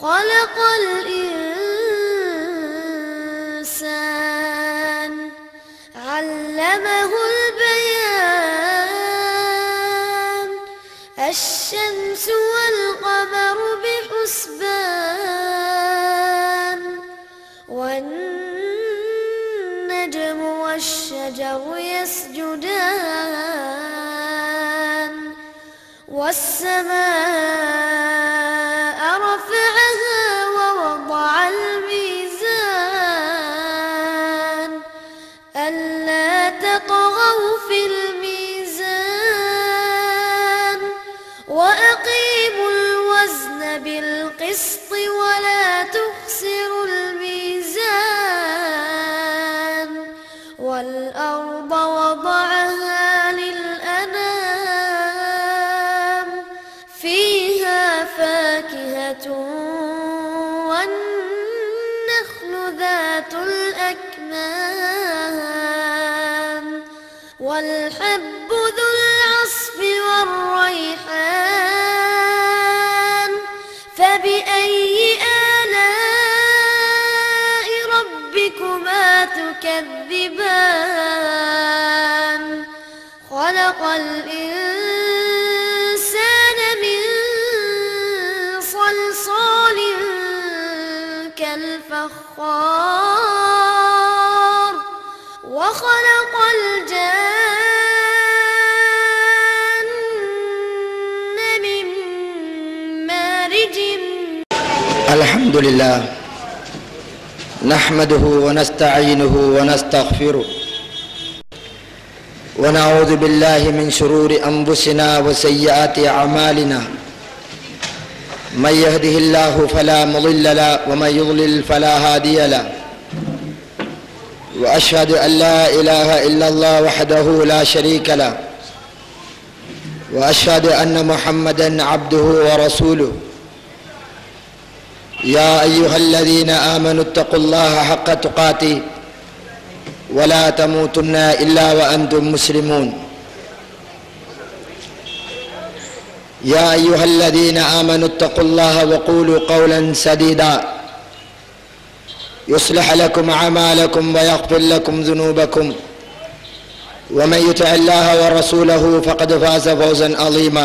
خلق الإنسان علمه البيان الشمس والقمر بحسبان والنجم والشجر يسجدان والسماء رفعها ووضع الميزان ألا تطغوا في الميزان وأقيموا الوزن بالقسط ولا تخسروا الميزان والأرض وضعها للأنام فيها فاكهة والنخل ذات الأكمام والحب ذو العصف والريحان فبأي آلاء ربكما تكذبان خلق الإنسان من صلصال كالفخار وخلق الجن من مارج الحمد لله نحمده ونستعينه ونستغفره ونعوذ بالله من شرور انفسنا وسيئات اعمالنا من يهده الله فلا مضل له ومن يضلل فلا هادي له واشهد ان لا اله الا الله وحده لا شريك له واشهد ان محمدا عبده ورسوله يا ايها الذين امنوا اتقوا الله حق تقاته ولا تموتن الا وانتم مسلمون يا ايها الذين امنوا اتقوا الله وقولوا قولا سديدا يصلح لكم اعمالكم ويغفر لكم ذنوبكم ومن يطع الله ورسوله فقد فاز فوزا عظيما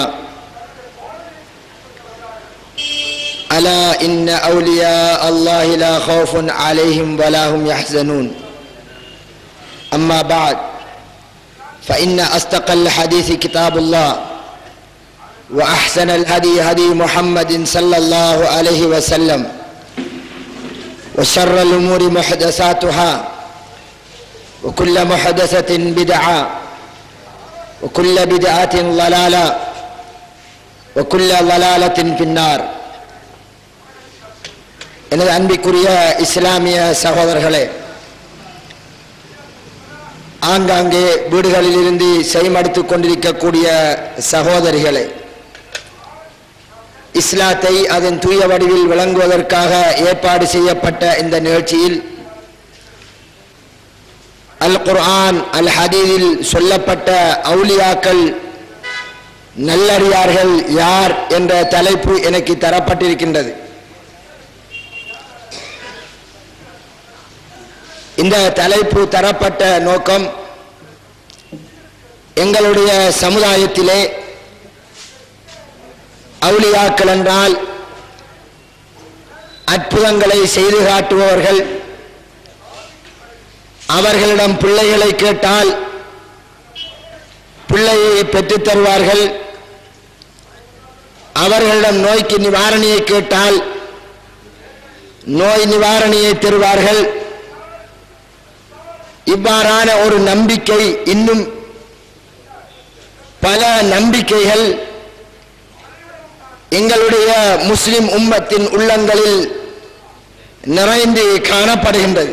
الا ان اولياء الله لا خوف عليهم ولا هم يحزنون اما بعد فان اصدق الحديث كتاب الله واحسن الهدي هدي محمد صلى الله عليه وسلم وشر الامور محدثاتها وكل محدثه بدعه وكل بدعه ضلاله وكل ضلاله في النار எனது அன்பிற்குரிய இஸ்லாமிய சகோதரர்களே ஆங்காங்கே வீடுகளிலிருந்து செய்மடுத்துக் கொண்டிருக்கக்கூடிய சகோதரிகளே இஸ்லாத்தை அதன் தூய வடிவில் விளங்குவதற்காக ஏற்பாடு செய்யப்பட்ட இந்த நிகழ்ச்சியில் அல் குர்ஆன் அல் ஹதீதில் சொல்லப்பட்ட அவுலியாக்கள் நல்லறியார்கள் யார் என்ற தலைப்பு எனக்கு தரப்பட்டிருக்கின்றது இந்த தலைப்பு தரப்பட்ட நோக்கம் எங்களுடைய சமுதாயத்திலே அவுளியாக்கள் என்றால் அற்புதங்களை செய்து காட்டுபவர்கள் அவர்களிடம் பிள்ளைகளை கேட்டால் பிள்ளையை பெற்றுத் தருவார்கள் அவர்களிடம் நோய்க்கு நிவாரணியை கேட்டால் நோய் நிவாரணியை தருவார்கள் இவ்வாறான ஒரு நம்பிக்கை இன்னும் பல நம்பிக்கைகள் எங்களுடைய முஸ்லிம் உம்மத்தின் உள்ளங்களில் நிறைந்து காணப்படுகின்றது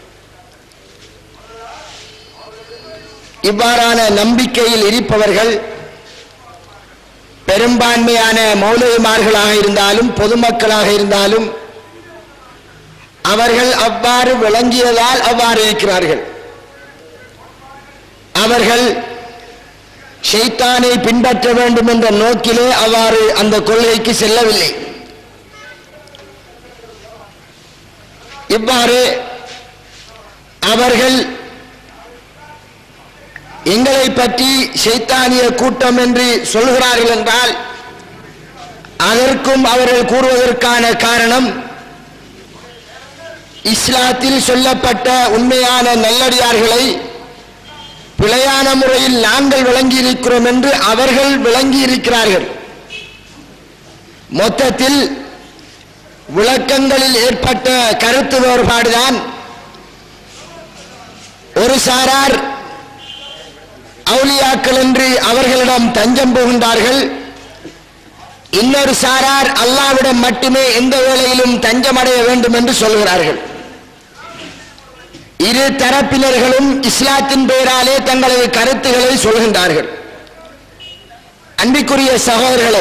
இவ்வாறான நம்பிக்கையில் இருப்பவர்கள் பெரும்பான்மையான மௌலவிமார்களாக இருந்தாலும் பொதுமக்களாக இருந்தாலும் அவர்கள் அவ்வாறு விளங்கியதால் அவ்வாறு இருக்கிறார்கள் அவர்கள் ஷைத்தானை பின்பற்ற வேண்டும் என்ற நோக்கிலே அவ்வாறு அந்த கொள்கைக்கு செல்லவில்லை இவ்வாறு அவர்கள் எங்களை பற்றி சைத்தானிய கூட்டம் என்று சொல்கிறார்கள் என்றால் அதற்கும் அவர்கள் கூறுவதற்கான காரணம் இஸ்லாத்தில் சொல்லப்பட்ட உண்மையான நல்லடியார்களை பிழையான முறையில் நாங்கள் விளங்கி இருக்கிறோம் என்று அவர்கள் விளங்கி இருக்கிறார்கள் மொத்தத்தில் விளக்கங்களில் ஏற்பட்ட கருத்து வேறுபாடுதான் ஒரு சாரார் அவுலியாக்கள் என்று அவர்களிடம் தஞ்சம் புகுந்தார்கள் இன்னொரு சாரார் அல்லாவிடம் மட்டுமே எந்த வேளையிலும் தஞ்சமடைய வேண்டும் என்று சொல்கிறார்கள் இரு தரப்பினர்களும் இஸ்லாத்தின் பெயராலே தங்களது கருத்துக்களை சொல்கின்றார்கள் அன்பிற்குரிய சகோதரர்களே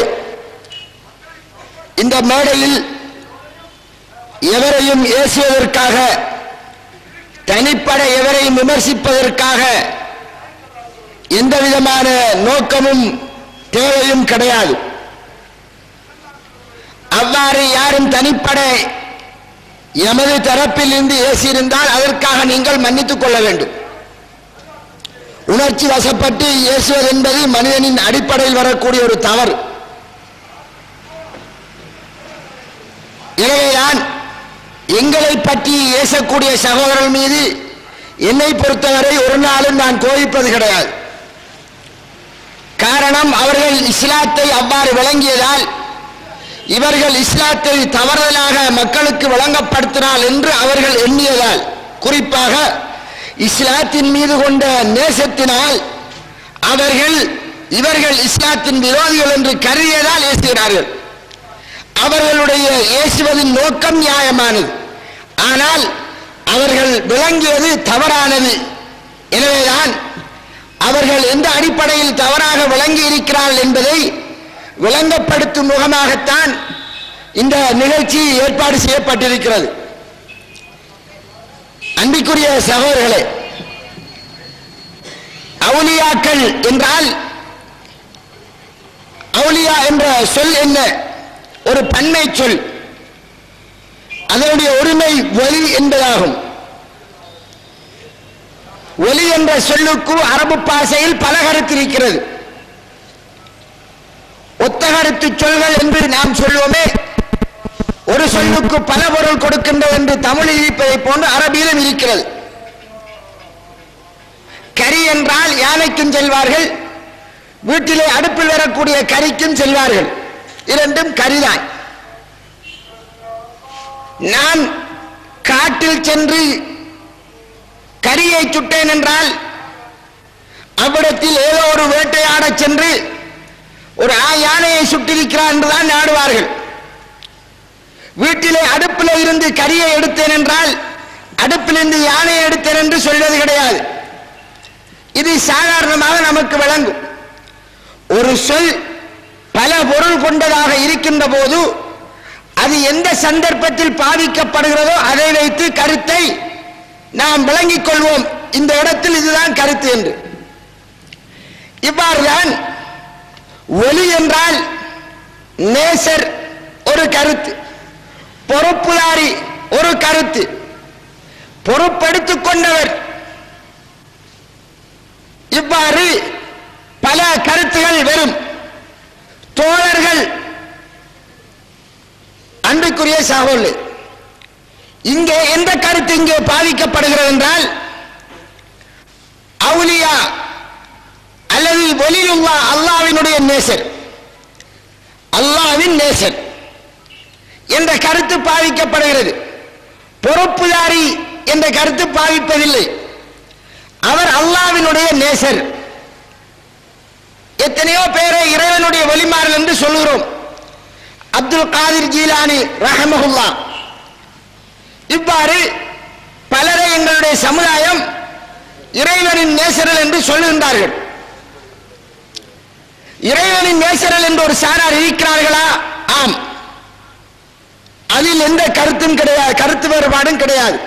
இந்த மேடையில் எவரையும் ஏசுவதற்காக தனிப்பட எவரையும் விமர்சிப்பதற்காக எந்த விதமான நோக்கமும் தேவையும் கிடையாது அவ்வாறு யாரும் தனிப்பட எமது தரப்பில் இருந்து ஏசியிருந்தால் அதற்காக நீங்கள் மன்னித்துக் கொள்ள வேண்டும் உணர்ச்சி வசப்பட்டு ஏசுவது என்பது மனிதனின் அடிப்படையில் வரக்கூடிய ஒரு தவறு எனவேதான் எங்களை பற்றி ஏசக்கூடிய சகோதரர்கள் மீது என்னை பொறுத்தவரை ஒரு நாளும் நான் கோபிப்பது கிடையாது காரணம் அவர்கள் இஸ்லாத்தை அவ்வாறு விளங்கியதால் இவர்கள் இஸ்லாத்தை தவறுதலாக மக்களுக்கு வழங்கப்படுத்தினால் என்று அவர்கள் எண்ணியதால் குறிப்பாக இஸ்லாத்தின் மீது கொண்ட நேசத்தினால் அவர்கள் இவர்கள் இஸ்லாத்தின் விரோதிகள் என்று கருதியதால் ஏசுகிறார்கள் அவர்களுடைய ஏசுவதின் நோக்கம் நியாயமானது ஆனால் அவர்கள் விளங்கியது தவறானது எனவேதான் அவர்கள் எந்த அடிப்படையில் தவறாக விளங்கி இருக்கிறார்கள் என்பதை விளங்கப்படுத்தும் முகமாகத்தான் இந்த நிகழ்ச்சி ஏற்பாடு செய்யப்பட்டிருக்கிறது அன்பிற்குரிய சகோதரர்களே அவுலியாக்கள் என்றால் அவுலியா என்ற சொல் என்ன ஒரு பன்மை சொல் அதனுடைய ஒருமை ஒலி என்பதாகும் ஒலி என்ற சொல்லுக்கு அரபு பாஷையில் பல கருத்து இருக்கிறது ஒத்த கருத்து சொல்கள் என்று நாம் சொல்லுவோமே ஒரு சொல்லுக்கு பல பொருள் கொடுக்கின்றது என்று தமிழில் இருப்பதை போன்று அரபியிலும் இருக்கிறது கரி என்றால் யானைக்கும் செல்வார்கள் வீட்டிலே அடுப்பில் வரக்கூடிய கறிக்கும் செல்வார்கள் இரண்டும் கரிதான் நான் காட்டில் சென்று கரியை சுட்டேன் என்றால் அவ்விடத்தில் ஏதோ ஒரு வேட்டையாடச் சென்று ஒரு ஆ யானையை சுட்டிருக்கிறார் என்றுதான் நாடுவார்கள் வீட்டிலே அடுப்பில் இருந்து கரியை எடுத்தேன் என்றால் அடுப்பிலிருந்து யானையை எடுத்தேன் என்று சொல்வது கிடையாது இது சாதாரணமாக நமக்கு விளங்கும் ஒரு சொல் பல பொருள் கொண்டதாக இருக்கின்ற போது அது எந்த சந்தர்ப்பத்தில் பாதிக்கப்படுகிறதோ அதை வைத்து கருத்தை நாம் விளங்கிக் கொள்வோம் இந்த இடத்தில் இதுதான் கருத்து என்று இவ்வாறுதான் ஒலி என்றால் நேசர் ஒரு கருத்து பொறுப்புதாரி ஒரு கருத்து பொறுப்பெடுத்துக் கொண்டவர் இவ்வாறு பல கருத்துகள் வரும் தோழர்கள் அன்புக்குரிய சகோதரர் இங்கே எந்த கருத்து இங்கே பாதிக்கப்படுகிறது என்றால் அவுலியா அல்லது ஒலியுல்லா அல்லாவினுடைய நேசர் அல்லாவின் நேசர் என்ற கருத்து பாதிக்கப்படுகிறது பொறுப்புதாரி என்ற கருத்து பாதிப்பதில்லை அவர் அல்லாவினுடைய நேசர் எத்தனையோ பேரை இறைவனுடைய வழிமாறல் என்று சொல்லுகிறோம் அப்துல் காதிர் ஜீலானி ரஹமஹுல்லா இவ்வாறு பலரை எங்களுடைய சமுதாயம் இறைவனின் நேசரல் என்று சொல்லுகின்றார்கள் இறைவனின் நேசரல் என்று ஒரு சாரார் இருக்கிறார்களா ஆம் அதில் எந்த கருத்தும் கிடையாது கருத்து வேறுபாடும் கிடையாது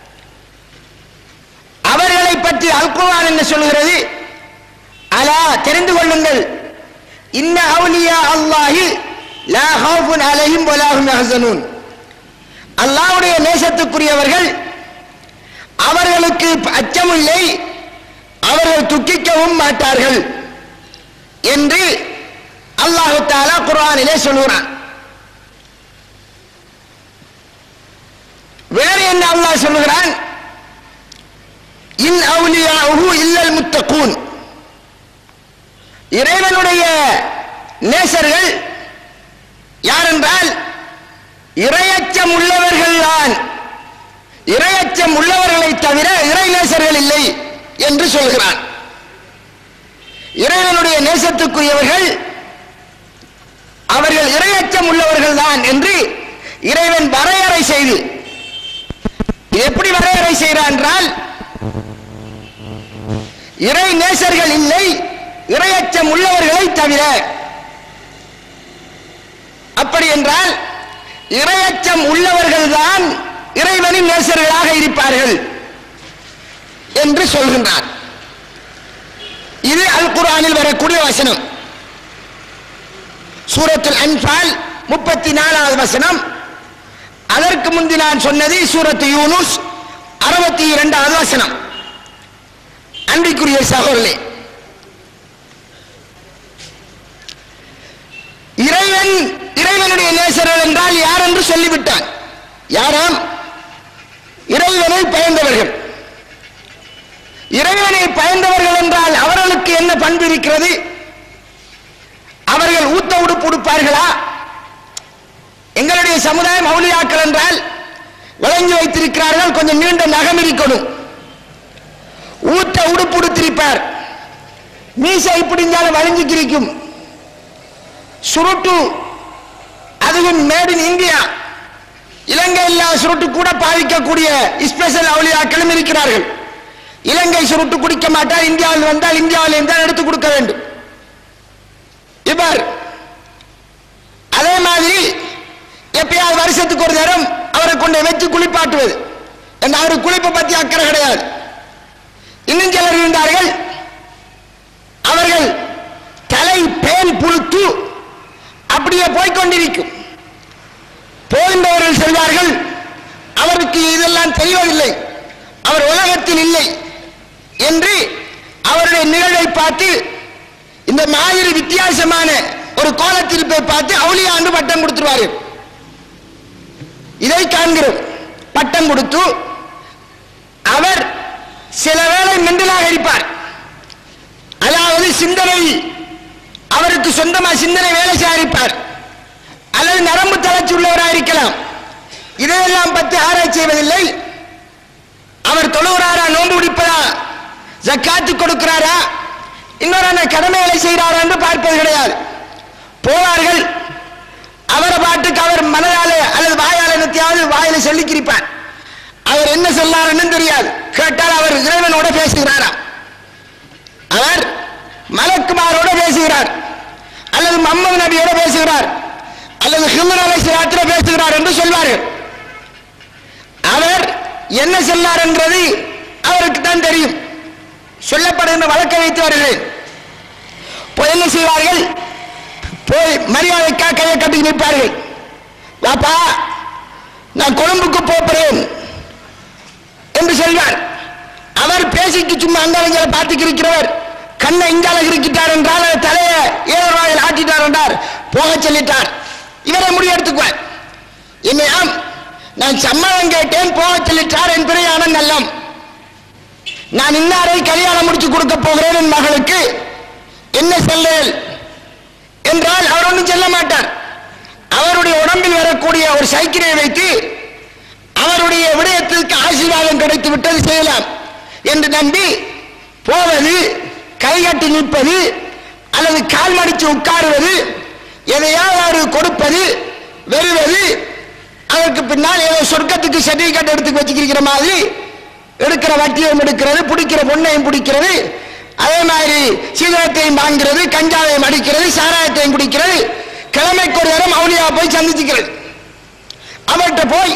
அவர்களை பற்றி அல்குவான் என்ன சொல்லுகிறது அலா தெரிந்து கொள்ளுங்கள் இன்ன அவுலியா அல்லாஹி லா ஹவுஃபுன் அலைஹிம் வலாஹும் யஹ்சனூன் அல்லாஹ்வுடைய நேசத்துக்குரியவர்கள் அவர்களுக்கு அச்சமில்லை அவர்கள் துக்கிக்கவும் மாட்டார்கள் என்று அல்லாஹு தாலா குர்ஆனிலே சொல்கிறான் வேறு என்ன அல்லாஹ் சொல்லுகிறான் இன் அவுலியாஹு இல்லல் முத்தகூன் இறைவனுடைய நேசர்கள் யாரென்றால் இரையச்சம் உள்ளவர்கள்தான் இரையச்சம் உள்ளவர்களை தவிர இறை நேசர்கள் இல்லை என்று சொல்கிறான் இறைவனுடைய நேசத்துக்குரியவர்கள் அவர்கள் இரையச்சம் உள்ளவர்கள் தான் என்று இறைவன் வரையறை செய்து இது எப்படி வரையறை செய்கிறான் என்றால் இறை நேசர்கள் இல்லை இரையச்சம் உள்ளவர்களை தவிர அப்படி என்றால் இரையச்சம் உள்ளவர்கள் தான் இறைவனின் நேசர்களாக இருப்பார்கள் என்று சொல்கின்றார் இது அல் குர்ஆனில் வரக்கூடிய வசனம் சூரத்துல் அன்பால் முப்பத்தி நாலாவது வசனம் அதற்கு முந்தி நான் சொன்னது சூரத்து யூனுஸ் அறுபத்தி இரண்டாவது வசனம் அன்பிற்குரிய சகோதரே இறைவன் இறைவனுடைய நேசர்கள் என்றால் யார் என்று சொல்லிவிட்டான் யாராம் இறைவனை பயந்தவர்கள் இறைவனை பயந்தவர்கள் என்றால் அவர்களுக்கு என்ன பண்பு இருக்கிறது அவர்கள் ஊத்த உடுப்பு உடுப்பார்களா எங்களுடைய சமுதாயம் அவுளியாக்கள் என்றால் விளங்கி வைத்திருக்கிறார்கள் கொஞ்சம் நீண்ட நகம் இருக்கணும் ஊத்த உடுப்பு உடுத்திருப்பார் மீசை இப்படி இருந்தாலும் வளைஞ்சு கிரிக்கும் சுருட்டு அதுவும் மேட் இன் இந்தியா இலங்கை இல்லாத சுருட்டு கூட பாவிக்கக்கூடிய ஸ்பெஷல் அவுளியாக்களும் இருக்கிறார்கள் இலங்கை சுருட்டு குடிக்க மாட்டார் இந்தியாவில் வந்தால் இந்தியாவில் இருந்தால் எடுத்து கொடுக்க வேண்டும் இவர் அதே மாதிரி எப்பயாவது வருஷத்துக்கு ஒரு தரம் அவரை கொண்டு வச்சு குளிப்பாட்டுவது என்ற அவர் குளிப்பை பத்தி அக்கறை கிடையாது இன்னும் சிலர் இருந்தார்கள் அவர்கள் தலை பேன் புழுத்து அப்படியே போய்க்கொண்டிருக்கும் போகின்றவர்கள் செல்வார்கள் அவருக்கு இதெல்லாம் தெரியவில்லை அவர் உலகத்தில் இல்லை என்று அவருடைய நிகழ்வை பார்த்து இந்த மாதிரி வித்தியாசமான ஒரு கோலத்தில் போய் பார்த்து அவுளியாண்டு பட்டம் கொடுத்துருவாரு இதை காண்கிறோம் பட்டம் கொடுத்து அவர் சில வேளை மெண்டலாக இருப்பார் அதாவது சிந்தனை அவருக்கு சொந்தமா சிந்தனை வேலை செய்யாரிப்பார் அல்லது நரம்பு தளர்ச்சி உள்ளவராக இருக்கலாம் இதையெல்லாம் பற்றி ஆராய்ச்சி செய்வதில்லை அவர் தொழுகிறாரா நோன்பு பிடிப்பதா ஜக்காத்து கொடுக்கிறாரா இன்னொரு கடமைகளை செய்கிறாரா என்று பார்ப்பது கிடையாது போவார்கள் அவரை பாட்டுக்கு அவர் மனதால அல்லது வாயால என்னத்தையாவது வாயில சொல்லிக்கிருப்பார் அவர் என்ன சொல்லாருன்னு தெரியாது கேட்டால் அவர் இறைவனோட பேசுகிறாரா அவர் மலக்குமாரோட பேசுகிறார் அல்லது முகமது நபியோட பேசுகிறார் அல்லது ஹிமர் அலை பேசுகிறார் என்று சொல்வார்கள் அவர் என்ன சொல்லார் என்றது அவருக்கு தான் தெரியும் சொல்லப்படுகின்ற வழக்கை வைத்து வருகிறேன் போய் என்ன செய்வார்கள் போய் மரியாதைக்காக கையை கட்டி நிற்பார்கள் வாப்பா நான் கொழும்புக்கு போகிறேன் என்று சொல்வார் அவர் பேசிக்கு சும்மா அங்காலங்களை பார்த்துக்கு இருக்கிறவர் கண்ணை இங்கால இருக்கிட்டார் என்றால் அவர் தலையை ஏழு ரூபாயில் ஆட்டிட்டார் என்றார் போக சொல்லிட்டார் இவரை முடிவெடுத்துக்குவார் என்னையாம் நான் சம்மதம் கேட்டேன் போக சொல்லிட்டார் என் பிறையான நல்லம் நான் இன்னாரை கல்யாணம் முடிச்சு கொடுக்க போகிறேன் என் மகளுக்கு என்ன சொல்லல் என்றால் அவர் ஒன்றும் சொல்ல மாட்டார் அவருடைய உடம்பில் வரக்கூடிய ஒரு சைக்கிளை வைத்து அவருடைய விடயத்திற்கு ஆசீர்வாதம் கிடைத்து விட்டது செய்யலாம் என்று நம்பி போவது கைகட்டி நிற்பது அல்லது கால் மடித்து உட்காருவது எதையாவது அவர் கொடுப்பது வெறுவது அதற்கு பின்னால் ஏதோ சொர்க்கத்துக்கு சர்டிபிகேட் எடுத்து வச்சுக்கிற மாதிரி எடுக்கிற வட்டியும் எடுக்கிறது பிடிக்கிற பொண்ணையும் பிடிக்கிறது அதே மாதிரி சீதனத்தையும் வாங்கிறது கஞ்சாவையும் அடிக்கிறது சாராயத்தையும் குடிக்கிறது கிழமைக்கு ஒரு நேரம் அவளியா போய் சந்திச்சுக்கிறது அவர்கிட்ட போய்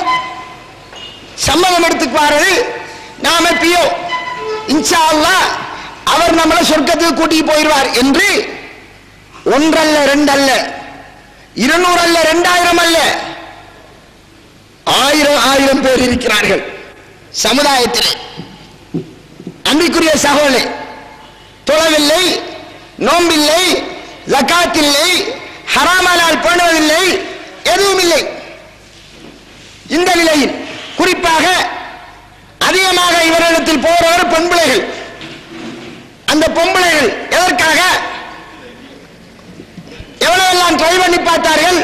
சம்மதம் எடுத்துக்குவாரு நாம பியோ இன்ஷா அல்லாஹ் அவர் நம்மளை சொர்க்கத்துக்கு கூட்டிட்டு போயிடுவார் என்று ஒன்றல்ல ரெண்டல்ல இருநூறு அல்ல ரெண்டாயிரம் அல்ல ஆயிரம் ஆயிரம் பேர் இருக்கிறார்கள் சமுதாயத்திலே அன்பிற்குரிய சகோதரே தொழவில்லை நோம்பில்லை ஜக்காத் இல்லை ஹராமலால் பேணுவதில்லை எதுவும் இல்லை இந்த நிலையில் குறிப்பாக அதிகமாக இவரிடத்தில் போறவர் பெண் பிள்ளைகள் அந்த பொம்பளைகள் எதற்காக எவ்வளவெல்லாம் ட்ரை பண்ணி பார்த்தார்கள்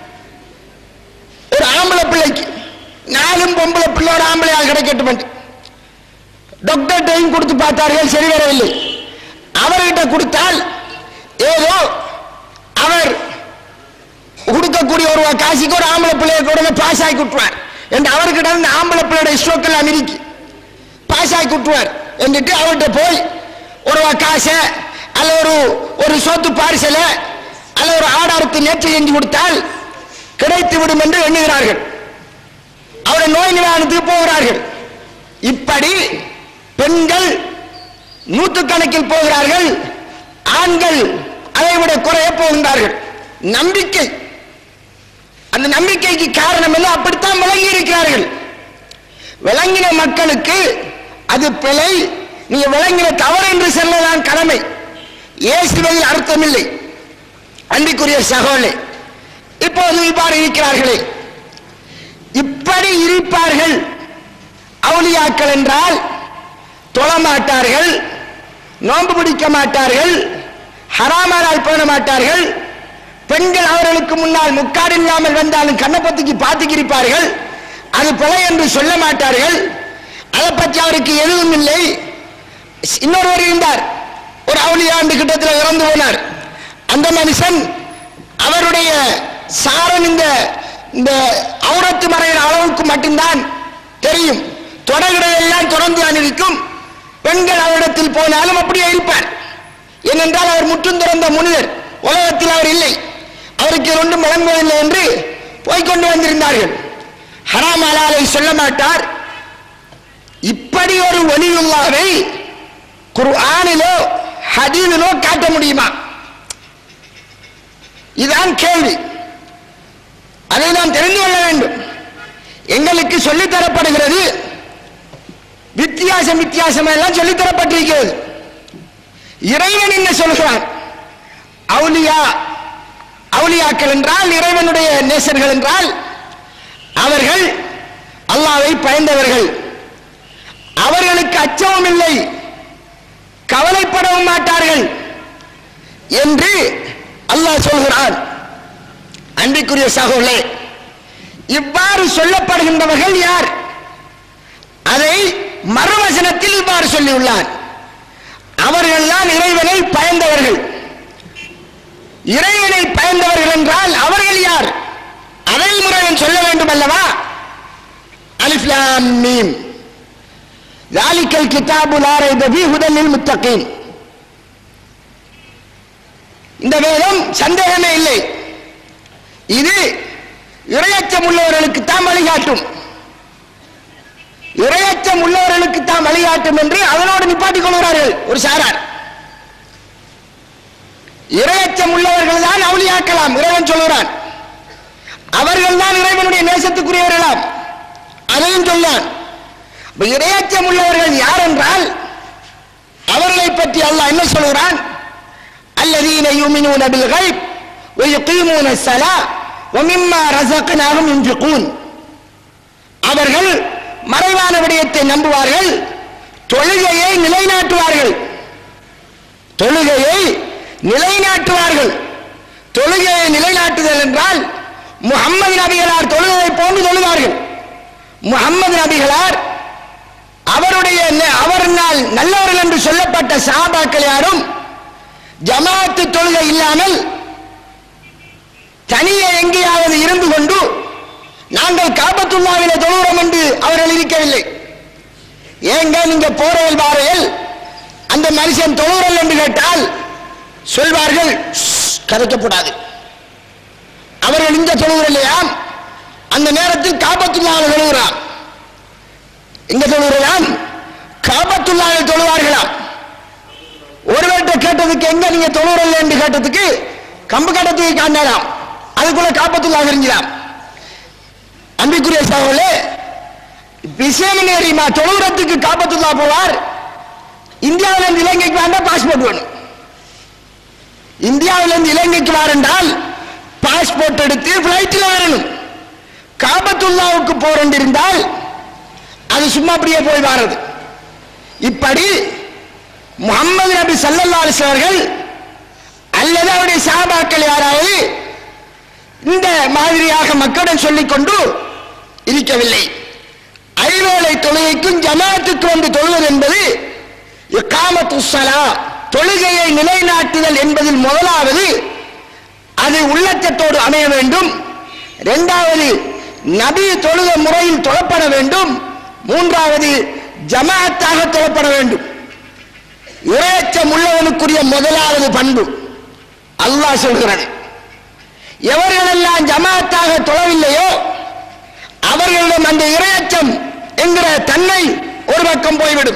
ஒரு ஆம்பளை பிள்ளைக்கு நாலும் பொம்பளை பிள்ளையோட ஆம்பளையால் கிடைக்கட்டும் என்று டாக்டர் டைம் கொடுத்து பார்த்தார்கள் சரி வரவில்லை அவர்கிட்ட கொடுத்தால் ஏதோ அவர் கொடுக்கக்கூடிய ஒரு காசிக்கு ஒரு ஆம்பளை பிள்ளைய கூட பாஸ் ஆகி விட்டுருவார் என்று அவர்கிட்ட இருந்து ஆம்பளை பிள்ளையோட ஸ்ட்ரோக் எல்லாம் இருக்கு பாஸ் ஆகி விட்டுருவார் என்றுட்டு அவர்கிட்ட போய் ஒரு காசை அல்ல ஒரு ஒரு சோத்து பார்சலை அல்ல ஒரு ஆடாரத்தை நேற்று செஞ்சு கொடுத்தால் கிடைத்து விடும் என்று எண்ணுகிறார்கள் அவருடைய நோய் நிவாரணத்துக்கு போகிறார்கள் இப்படி பெண்கள் நூற்றுக்கணக்கில் போகிறார்கள் ஆண்கள் அதை விட குறைய போகின்றார்கள் நம்பிக்கை அந்த நம்பிக்கைக்கு காரணம் என்ன அப்படித்தான் விளங்கி இருக்கிறார்கள் விளங்கின மக்களுக்கு அது பிழை நீங்க விளங்கின தவறு என்று சொல்லதான் கடமை ஏசுவதில் அர்த்தமில்லை அன்பிற்குரிய சகோதரே இப்போது இவ்வாறு இருக்கிறார்களே இப்படி இருப்பார்கள் அவுலியாக்கள் என்றால் தொழமாட்டார்கள் நோன்பு பிடிக்க மாட்டார்கள் ஹராமானால் போன மாட்டார்கள் பெண்கள் அவர்களுக்கு முன்னால் முக்காடு இல்லாமல் வந்தாலும் கண்ணப்பத்துக்கு பார்த்துக்கிருப்பார்கள் அது பிழை என்று சொல்ல மாட்டார்கள் அதை பற்றி அவருக்கு எதுவும் இல்லை இன்னொருவர் இருந்தார் ஒரு அவுளியாண்டு கிட்டத்தில் இறந்து போனார் அந்த மனுஷன் அவருடைய சாரன் இந்த இந்த அவுரத்து மறைகிற அளவுக்கு மட்டும்தான் தெரியும் தொடர்களை எல்லாம் தொடர்ந்து தான் இருக்கும் பெண்கள் அவரிடத்தில் போனாலும் அப்படியே இருப்பார் ஏனென்றால் அவர் முற்றும் துறந்த முனிதர் உலகத்தில் அவர் இல்லை அவருக்கு ஒன்றும் வழங்குவதில்லை என்று போய்க்கொண்டு வந்திருந்தார்கள் ஹராம் அலாலை சொல்ல மாட்டார் இப்படி ஒரு ஒலியுல்லாவை குர்ஆனிலோ ஹதீனிலோ காட்ட முடியுமா இதுதான் கேள்வி அதை நாம் தெரிந்து கொள்ள வேண்டும் எங்களுக்கு சொல்லித் தரப்படுகிறது வித்தியாசம் வித்தியாசம் எல்லாம் சொல்லித் தரப்பட்டிருக்கிறது இறைவன் என்ன சொல்கிறான் அவுலியா அவுலியாக்கள் என்றால் இறைவனுடைய நேசர்கள் என்றால் அவர்கள் அல்லாவை பயந்தவர்கள் அவர்களுக்கு அச்சமும் இல்லை கவலைப்படவும் மாட்டார்கள் என்று அல்லாஹ் சொல்கிறான் அன்பிற்குரிய சகோதரே இவ்வாறு சொல்லப்படுகின்றவர்கள் யார் அதை மறுவசனத்தில் இவ்வாறு சொல்லியுள்ளார் அவர்கள் தான் இறைவனை பயந்தவர்கள் இறைவனை பயந்தவர்கள் என்றால் அவர்கள் யார் அதை முறைவன் சொல்ல வேண்டும் அல்லவா அலிஃப்லாம் மீம் ذلك الكتاب لا ريب فيه هدى للمتقين இந்த வேதம் சந்தேகமே இல்லை இது இரையச்சம் உள்ளவர்களுக்கு தான் வழிகாட்டும் இரையச்சம் உள்ளவர்களுக்கு தான் வழிகாட்டும் என்று அதனோடு நிப்பாட்டிக் கொள்கிறார்கள் ஒரு சாரார் இரையச்சம் உள்ளவர்கள் தான் அவுளியாக்கலாம் இறைவன் சொல்கிறான் அவர்கள் தான் இறைவனுடைய நேசத்துக்குரியவர்களாம் அதையும் சொல்லான் இப்ப இரையச்சம் உள்ளவர்கள் யார் என்றால் அவர்களை பற்றி அல்லாஹ் என்ன சொல்கிறான் الذين يؤمنون بالغيب ويقيمون الصلاة ومما رزقناهم ينفقون அவர்கள் மறைவான விடயத்தை நம்புவார்கள் தொழுகையை நிலைநாட்டுவார்கள் தொழுகையை நிலைநாட்டுவார்கள் தொழுகையை நிலைநாட்டுதல் என்றால் முகம்மது நபிகளார் தொழுகை போன்று தொழுவார்கள் முகம்மது நபிகளார் அவருடைய ந- அவரினால் நல்லவர்கள் என்று சொல்லப்பட்ட சாபாக்கள் யாரும் ஜமாத்து தொழுகை இல்லாமல் தனியே எங்கேயாவது இருந்து கொண்டு நாங்கள் காபத்துல்லாவிலே தொழுகிறோம் என்று அவர்கள் இருக்கவில்லை ஏங்க நீங்க போறையில் பாறையில் அந்த மனுஷன் தொழுகிறல் என்று கேட்டால் சொல்வார்கள் "ஷ், கதைக்கப்படாது அவர்கள் இங்க தொழுகிற இல்லையாம் அந்த நேரத்தில் காபத்துல்லாவில் தொழுகிறார் எங்க தொழுகிறாம் காபத்துல்லாவில் தொழுவார்களாம் ஒருவர்கிட்ட கேட்டதுக்கு எங்க நீங்க தொழுறல என்று கேட்டதுக்கு கம்பு கட்டத்துக்கு காண்டாராம் அதுக்குள்ள காப்பத்துள்ளாக இருந்தாம் அன்பிற்குரிய சகோதரே விஷயம் என்ன தெரியுமா தொழுகிறதுக்கு காப்பத்துல்லா போவார் இந்தியாவில இருந்து இலங்கைக்கு வந்தா பாஸ்போர்ட் வேணும் இந்தியாவில இருந்து இலங்கைக்கு வாரென்றால் பாஸ்போர்ட் எடுத்து பிளைட்டில் வரணும் காபத்துல்லாவுக்கு போறேன் இருந்தால் அது சும்மா அப்படியே போய் வாரது இப்படி முகமது நபி ஸல்லல்லாஹு அலைஹி அவர்கள் அல்லது அவருடைய சாபாக்கள் யாராவது இந்த மாதிரியாக மக்களிடம் சொல்லிக் கொண்டு இருக்கவில்லை ஐவேளை தொழுகைக்கும் ஜமாத்துக்கு வந்து தொழுவது என்பது இக்காமத்து ஸலா தொழுகையை நிலைநாட்டுதல் என்பதில் முதலாவது அது உள்ளச்சத்தோடு அமைய வேண்டும் இரண்டாவது நபி தொழுத முறையில் தொழப்பட வேண்டும் மூன்றாவது ஜமாத்தாக தொழப்பட வேண்டும் இறையச்சம் உள்ளவனுக்குரிய முதலாவது பண்பு அல்லாஹ் சொல்கிறது எவர்களெல்லாம் ஜமாத்தாக தொழவில்லையோ அவர்களிடம் அந்த இரையச்சம் என்கிற தன்மை ஒரு பக்கம் போய்விடும்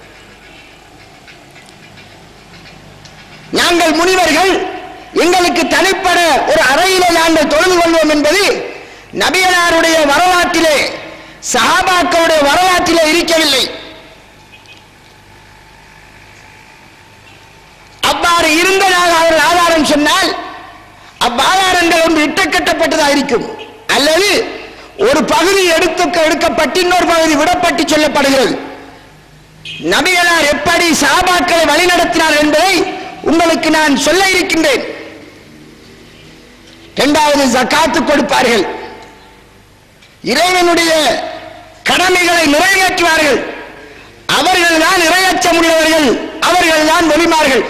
நாங்கள் முனிவர்கள் எங்களுக்கு தனிப்பட ஒரு அறையிலே நாங்கள் தொழுது கொள்வோம் என்பது நபியனாருடைய வரலாற்றிலே சஹாபாக்களுடைய வரலாற்றிலே இருக்கவில்லை அவ்வாறு இருந்ததாக அவர்கள் ஆதாரம் சொன்னால் அவ்வாதாரங்கள் ஒன்று இட்டக்கட்டப்பட்டதாக இருக்கும் அல்லது ஒரு பகுதி எடுத்து எடுக்கப்பட்டு இன்னொரு பகுதி விடப்பட்டு சொல்லப்படுகிறது நபிகளார் எப்படி சாபாக்களை வழிநடத்தினார் என்பதை உங்களுக்கு நான் சொல்ல இருக்கின்றேன் இரண்டாவது ஜக்காத்து கொடுப்பார்கள் இறைவனுடைய கடமைகளை நிறைவேற்றுவார்கள் அவர்கள் தான் இரையச்சம் உள்ளவர்கள் அவர்கள் தான் வெளிமார்கள்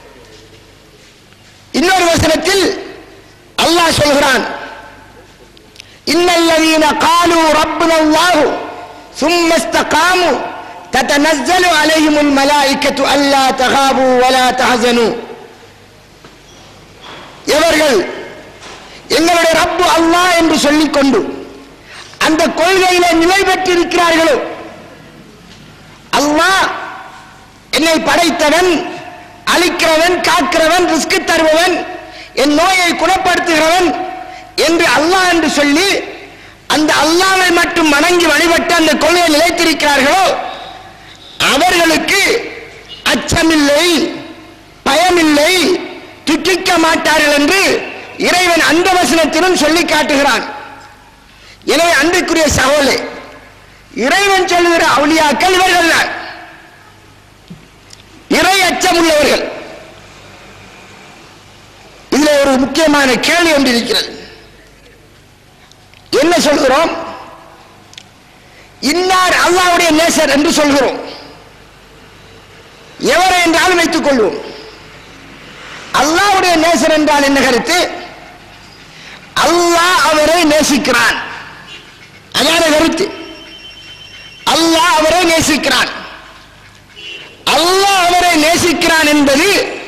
இன்னொரு வசனத்தில் அல்லாஹ் சொல்கிறான் இன்னல்லதீன காலு ரப்புன அல்லாஹு ثم استقاموا تتنزل عليهم الملائكة ألا تخافوا ولا تحزنوا எவர்கள் எங்களுடைய ரப்பு அல்லாஹ் என்று சொல்லிக்கொண்டு அந்த கொள்கையில நிலை பெற்றிருக்கிறார்களோ அல்லாஹ் என்னை படைத்தவன் அழிக்கிறவன் காக்கிறவன் ரிஸ்க் தருபவன் என் நோயை குணப்படுத்துகிறவன் என்று அல்லாஹ் என்று சொல்லி அந்த அல்லாவை மட்டும் வணங்கி வழிபட்டு அந்த கொள்கையை நிலைத்திருக்கிறார்களோ அவர்களுக்கு அச்சமில்லை பயமில்லை துக்கிக்க மாட்டார்கள் என்று இறைவன் அந்த வசனத்திலும் சொல்லி காட்டுகிறான் எனவே அன்றைக்குரிய சகோலே இறைவன் சொல்லுகிற அவுளியாக்கள் இவர்கள் தான் இறை அச்சம் உள்ளவர்கள் இதுல ஒரு முக்கியமான கேள்வி ஒன்று இருக்கிறது என்ன சொல்கிறோம் இன்னார் அல்லாவுடைய நேசர் என்று சொல்கிறோம் எவரை என்றாலும் வைத்துக் கொள்வோம் அல்லாவுடைய நேசர் என்றால் என்ன கருத்து அல்லாஹ் அவரை நேசிக்கிறான் அதான கருத்து அல்லாஹ் அவரை நேசிக்கிறான் அல்லாஹ் அவரை நேசிக்கிறான் என்பது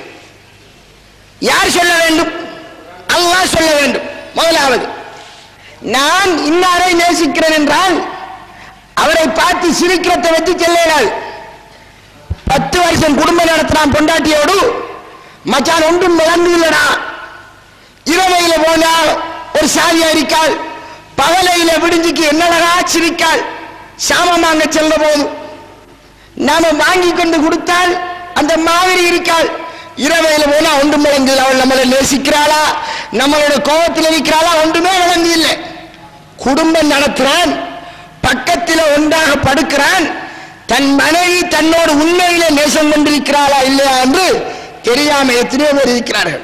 யார் சொல்ல வேண்டும் அல்லாஹ் சொல்ல வேண்டும் முதலாவது நான் இன்னாரை நேசிக்கிறேன் என்றால் அவரை பார்த்து சிரிக்கிறத வச்சு செல்லாது பத்து வருஷம் குடும்பம் நடத்தினான் பொண்டாட்டியோடு மச்சான் ஒன்றும் விளங்கு இல்லடா இரவையில போனா ஒரு சாதியா இருக்காள் பகலையில விடிஞ்சுக்கு என்னடா சிரிக்காள் சாமம் வாங்க செல்ல போது நாம வாங்கி கொண்டு கொடுத்தால் அந்த மாதிரி இருக்காள் இரவையில போனா ஒன்றும் விளங்கு இல்லை. அவள் நம்மளை நேசிக்கிறாளா நம்மளோட கோபத்தில் இருக்கிறாளா ஒன்றுமே விளங்கு இல்லை குடும்பம் நடத்துறான் பக்கத்தில் ஒன்றாக படுக்கிறான் தன் மனைவி தன்னோடு உண்மையிலே நேசம் கொண்டிருக்கிறாளா இல்லையா என்று தெரியாம எத்தனையோ பேர் இருக்கிறார்கள்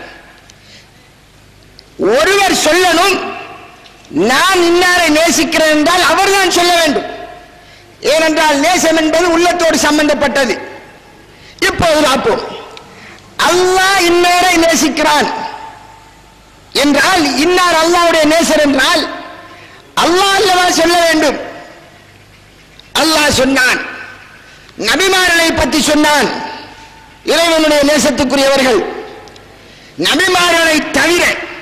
ஒருவர் சொல்லணும் நான் இன்னாரை நேசிக்கிறேன் என்றால் அவர்தான் சொல்ல வேண்டும் ஏனென்றால் நேசம் என்பது உள்ளத்தோடு சம்பந்தப்பட்டது இப்போது பார்ப்போம் அல்லாஹ் இன்னாரை நேசிக்கிறான் என்றால் இன்னார் அல்லாஹ்வுடைய நேசர் என்றால் அல்லாஹ் அல்லவா சொல்ல வேண்டும் அல்லாஹ் சொன்னான் நபிமார்களை பற்றி சொன்னான் இறைவனுடைய நேசத்துக்குரியவர்கள் நபிமார்களை தவிர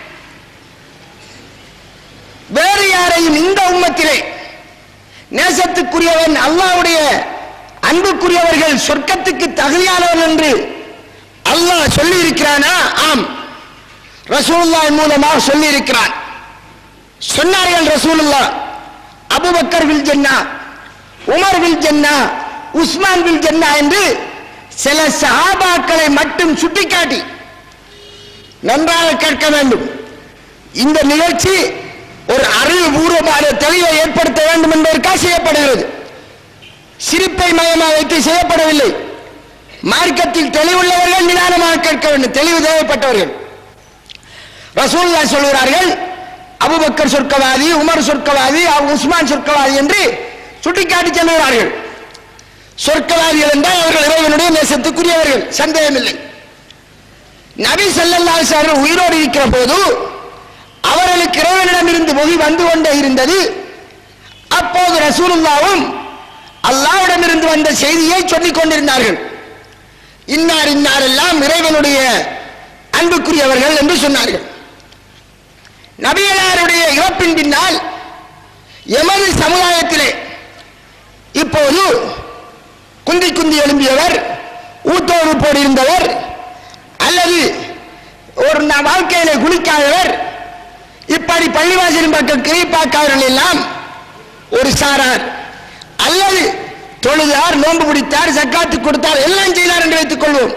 வேறு யாரையும் இந்த உம்மத்திலே நேசத்துக்குரியவன் அல்லாஹ்வுடைய அன்புக்குரியவர்கள் சொர்க்கத்துக்கு தகுதியானவன் என்று அல்லாஹ் சொல்லி இருக்கிறானா ஆம் ரசூலுல்லாஹ் மூலமாக சொல்லி இருக்கிறான் சொன்னார்கள் ரசூலுல்லா அபுபக்கர் வில் ஜன்னா உமர் வில் ஜன்னா உஸ்மான் வில் ஜன்னா என்று சில சஹாபாக்களை மட்டும் சுட்டிக்காட்டி நன்றாக கேட்க வேண்டும் இந்த நிகழ்ச்சி ஒரு அறிவுபூர்வமான தெளிவை ஏற்படுத்த வேண்டும் என்பதற்காக செய்யப்படுகிறது சிரிப்பை மையமாக வைத்து செய்யப்படவில்லை மார்க்கத்தில் தெளிவுள்ளவர்கள் நிதானமாக கேட்க வேண்டும் தெளிவு தேவைப்பட்டவர்கள் ரசூல்லா சொல்கிறார்கள் அபுபக்கர் சொர்க்கவாதி உமர் சொர்க்கவாதி அபு உஸ்மான் சொர்க்கவாதி என்று சுட்டிக்காட்டி செல்கிறார்கள் சொர்க்கவாதிகள் என்றால் அவர்கள் இறைவனுடைய நேசத்துக்குரியவர்கள் சந்தேகமில்லை நபி ஸல்லல்லாஹு அலைஹி வஸல்லம் உயிரோடு இருக்கிற போது அவர்களுக்கு இறைவனிடம் இருந்து மொழி வந்து கொண்டே இருந்தது அப்போது ரசூலுல்லாவும் அல்லாஹ்விடமிருந்து வந்த செய்தியை சொல்லிக் கொண்டிருந்தார்கள் இன்னார் இன்னார் எல்லாம் இறைவனுடைய அன்புக்குரியவர்கள் என்று சொன்னார்கள் நபியலாருடைய இறப்பின் பின்னால் எமது சமுதாயத்திலே இப்போது குந்தி குந்தி எழும்பியவர் ஊத்தோடு போடியிருந்தவர் அல்லது ஒரு ந- வாழ்க்கையிலே குளிக்காதவர் இப்படி பள்ளிவாசலின் பக்கம் கிரிப்பாக்காரர்கள் எல்லாம் ஒரு சாரார் அல்லது தொழுதார் நோன்பு பிடித்தார் சக்காத்து கொடுத்தார் எல்லாம் செய்தார் என்று வைத்துக் கொள்வோம்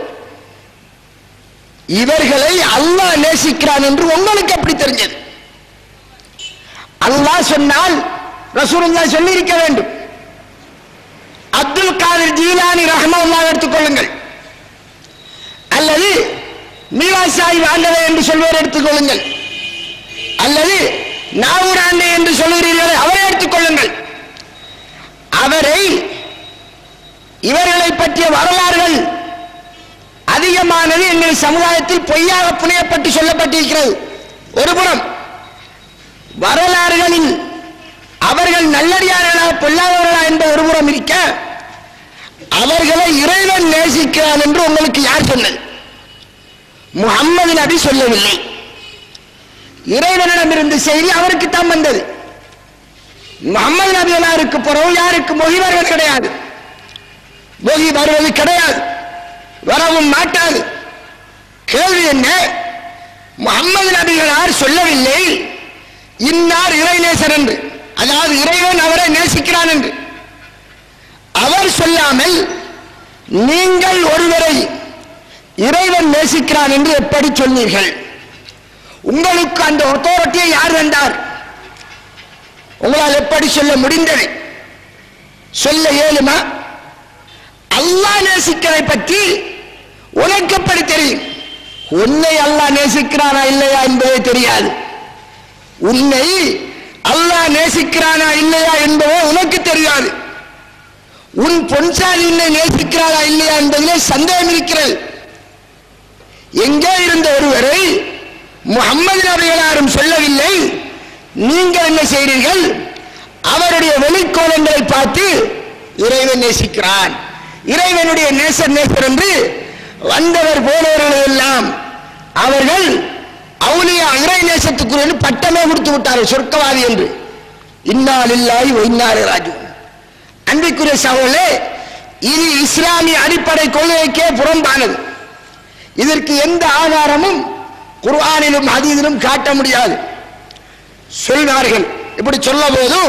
இவர்களை அல்லாஹ் நேசிக்கிறான் என்று உங்களுக்கு எப்படி தெரிஞ்சது அல்லாஹ் சொன்னால் ரசூலுல்லாஹ் சொல்லி இருக்க வேண்டும் அப்துல் காதிர் ஜீலானி ரஹ்மல்லா எடுத்துக்கொள்ளுங்கள் அல்லது மீராசாய் ஆண்டவை என்று சொல்வர் எடுத்துக்கொள்ளுங்கள் அல்லது நாவூர் ஆண்டை என்று சொல்கிறீர்கள் அவரை எடுத்துக்கொள்ளுங்கள் அவரை இவர்களை பற்றிய வரலாறுகள் அதிகமானது எங்கள் சமுதாயத்தில் பொய்யாக புனையப்பட்டு சொல்லப்பட்டிருக்கிறது ஒருபுறம் வரலாறுகளில் அவர்கள் நல்லடியார்களா பொல்லாதவர்களா என்ற ஒருபுறம் இருக்க அவர்களை இறைவன் நேசிக்கிறான் என்று உங்களுக்கு யார் சொன்னது முகம்மது நபி சொல்லவில்லை இறைவனிடமிருந்து செய்தி அவருக்கு தான் வந்தது முகமது நபிகளாருக்கு பிறகு யாருக்கு மொழிவர்கள் கிடையாது மொழி வருவது கிடையாது வரவும் மாட்டாது கேள்வி என்ன முகமது நபிகளார் சொல்லவில்லை இன்னார் இறைநேசர் என்று அதாவது இறைவன் அவரை நேசிக்கிறான் என்று அவர் சொல்லாமல் நீங்கள் ஒருவரை இறைவன் நேசிக்கிறான் என்று எப்படி சொன்னீர்கள் உங்களுக்கு அந்த ஒத்தோரட்டியை யார் தந்தார் உங்களால் எப்படி சொல்ல முடிந்தது சொல்ல இயலுமா அல்லாஹ் நேசிக்கிறதை பற்றி உனக்கு எப்படி தெரியும் உன்னை அல்லாஹ் நேசிக்கிறானா இல்லையா என்பதே தெரியாது உன்னை அல்லாஹ் நேசிக்கிறானா இல்லையா என்பதே உனக்கு தெரியாது உன் பொன்சாலி உன்னை நேசிக்கிறாரா இல்லையா என்பதிலே சந்தேகம் இருக்கிறது எங்கே இருந்த ஒருவரை முகம்மது நபிகளாரும் சொல்லவில்லை நீங்கள் என்ன செய்கிறீர்கள் அவருடைய வெளிக்கோலங்களை பார்த்து இறைவன் நேசிக்கிறான் இறைவனுடைய நேசர் நேசர் என்று வந்தவர் போனவர்கள் எல்லாம் அவர்கள் அவுலியா இறை நேசத்துக்குரிய பட்டமே கொடுத்து விட்டார்கள் சொர்க்கவாதி என்று இன்னால் இல்லாய் இன்னாறு ராஜு அன்பிற்குரிய சகோதரே இது இஸ்லாமிய அடிப்படை கொள்கைக்கே புறம்பானது இதற்கு எந்த ஆதாரமும் குர்ஆனிலும் ஹதீஸிலும் காட்ட முடியாது சொல்வார்கள் இப்படி சொல்ல போது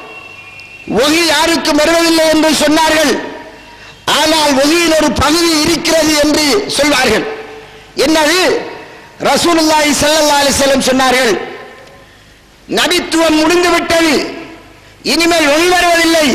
ஒகி யாருக்கும் வருவதில்லை என்று சொன்னார்கள் ஆனால் ஒகியில் ஒரு பகுதி இருக்கிறது என்று சொல்வார்கள் என்னது ரசூலுல்லாஹி ஸல்லல்லாஹு அலைஹி வஸல்லம் சொன்னார்கள் நபித்துவம் முடிந்து விட்டது இனிமேல் ஒளி வருவதில்லை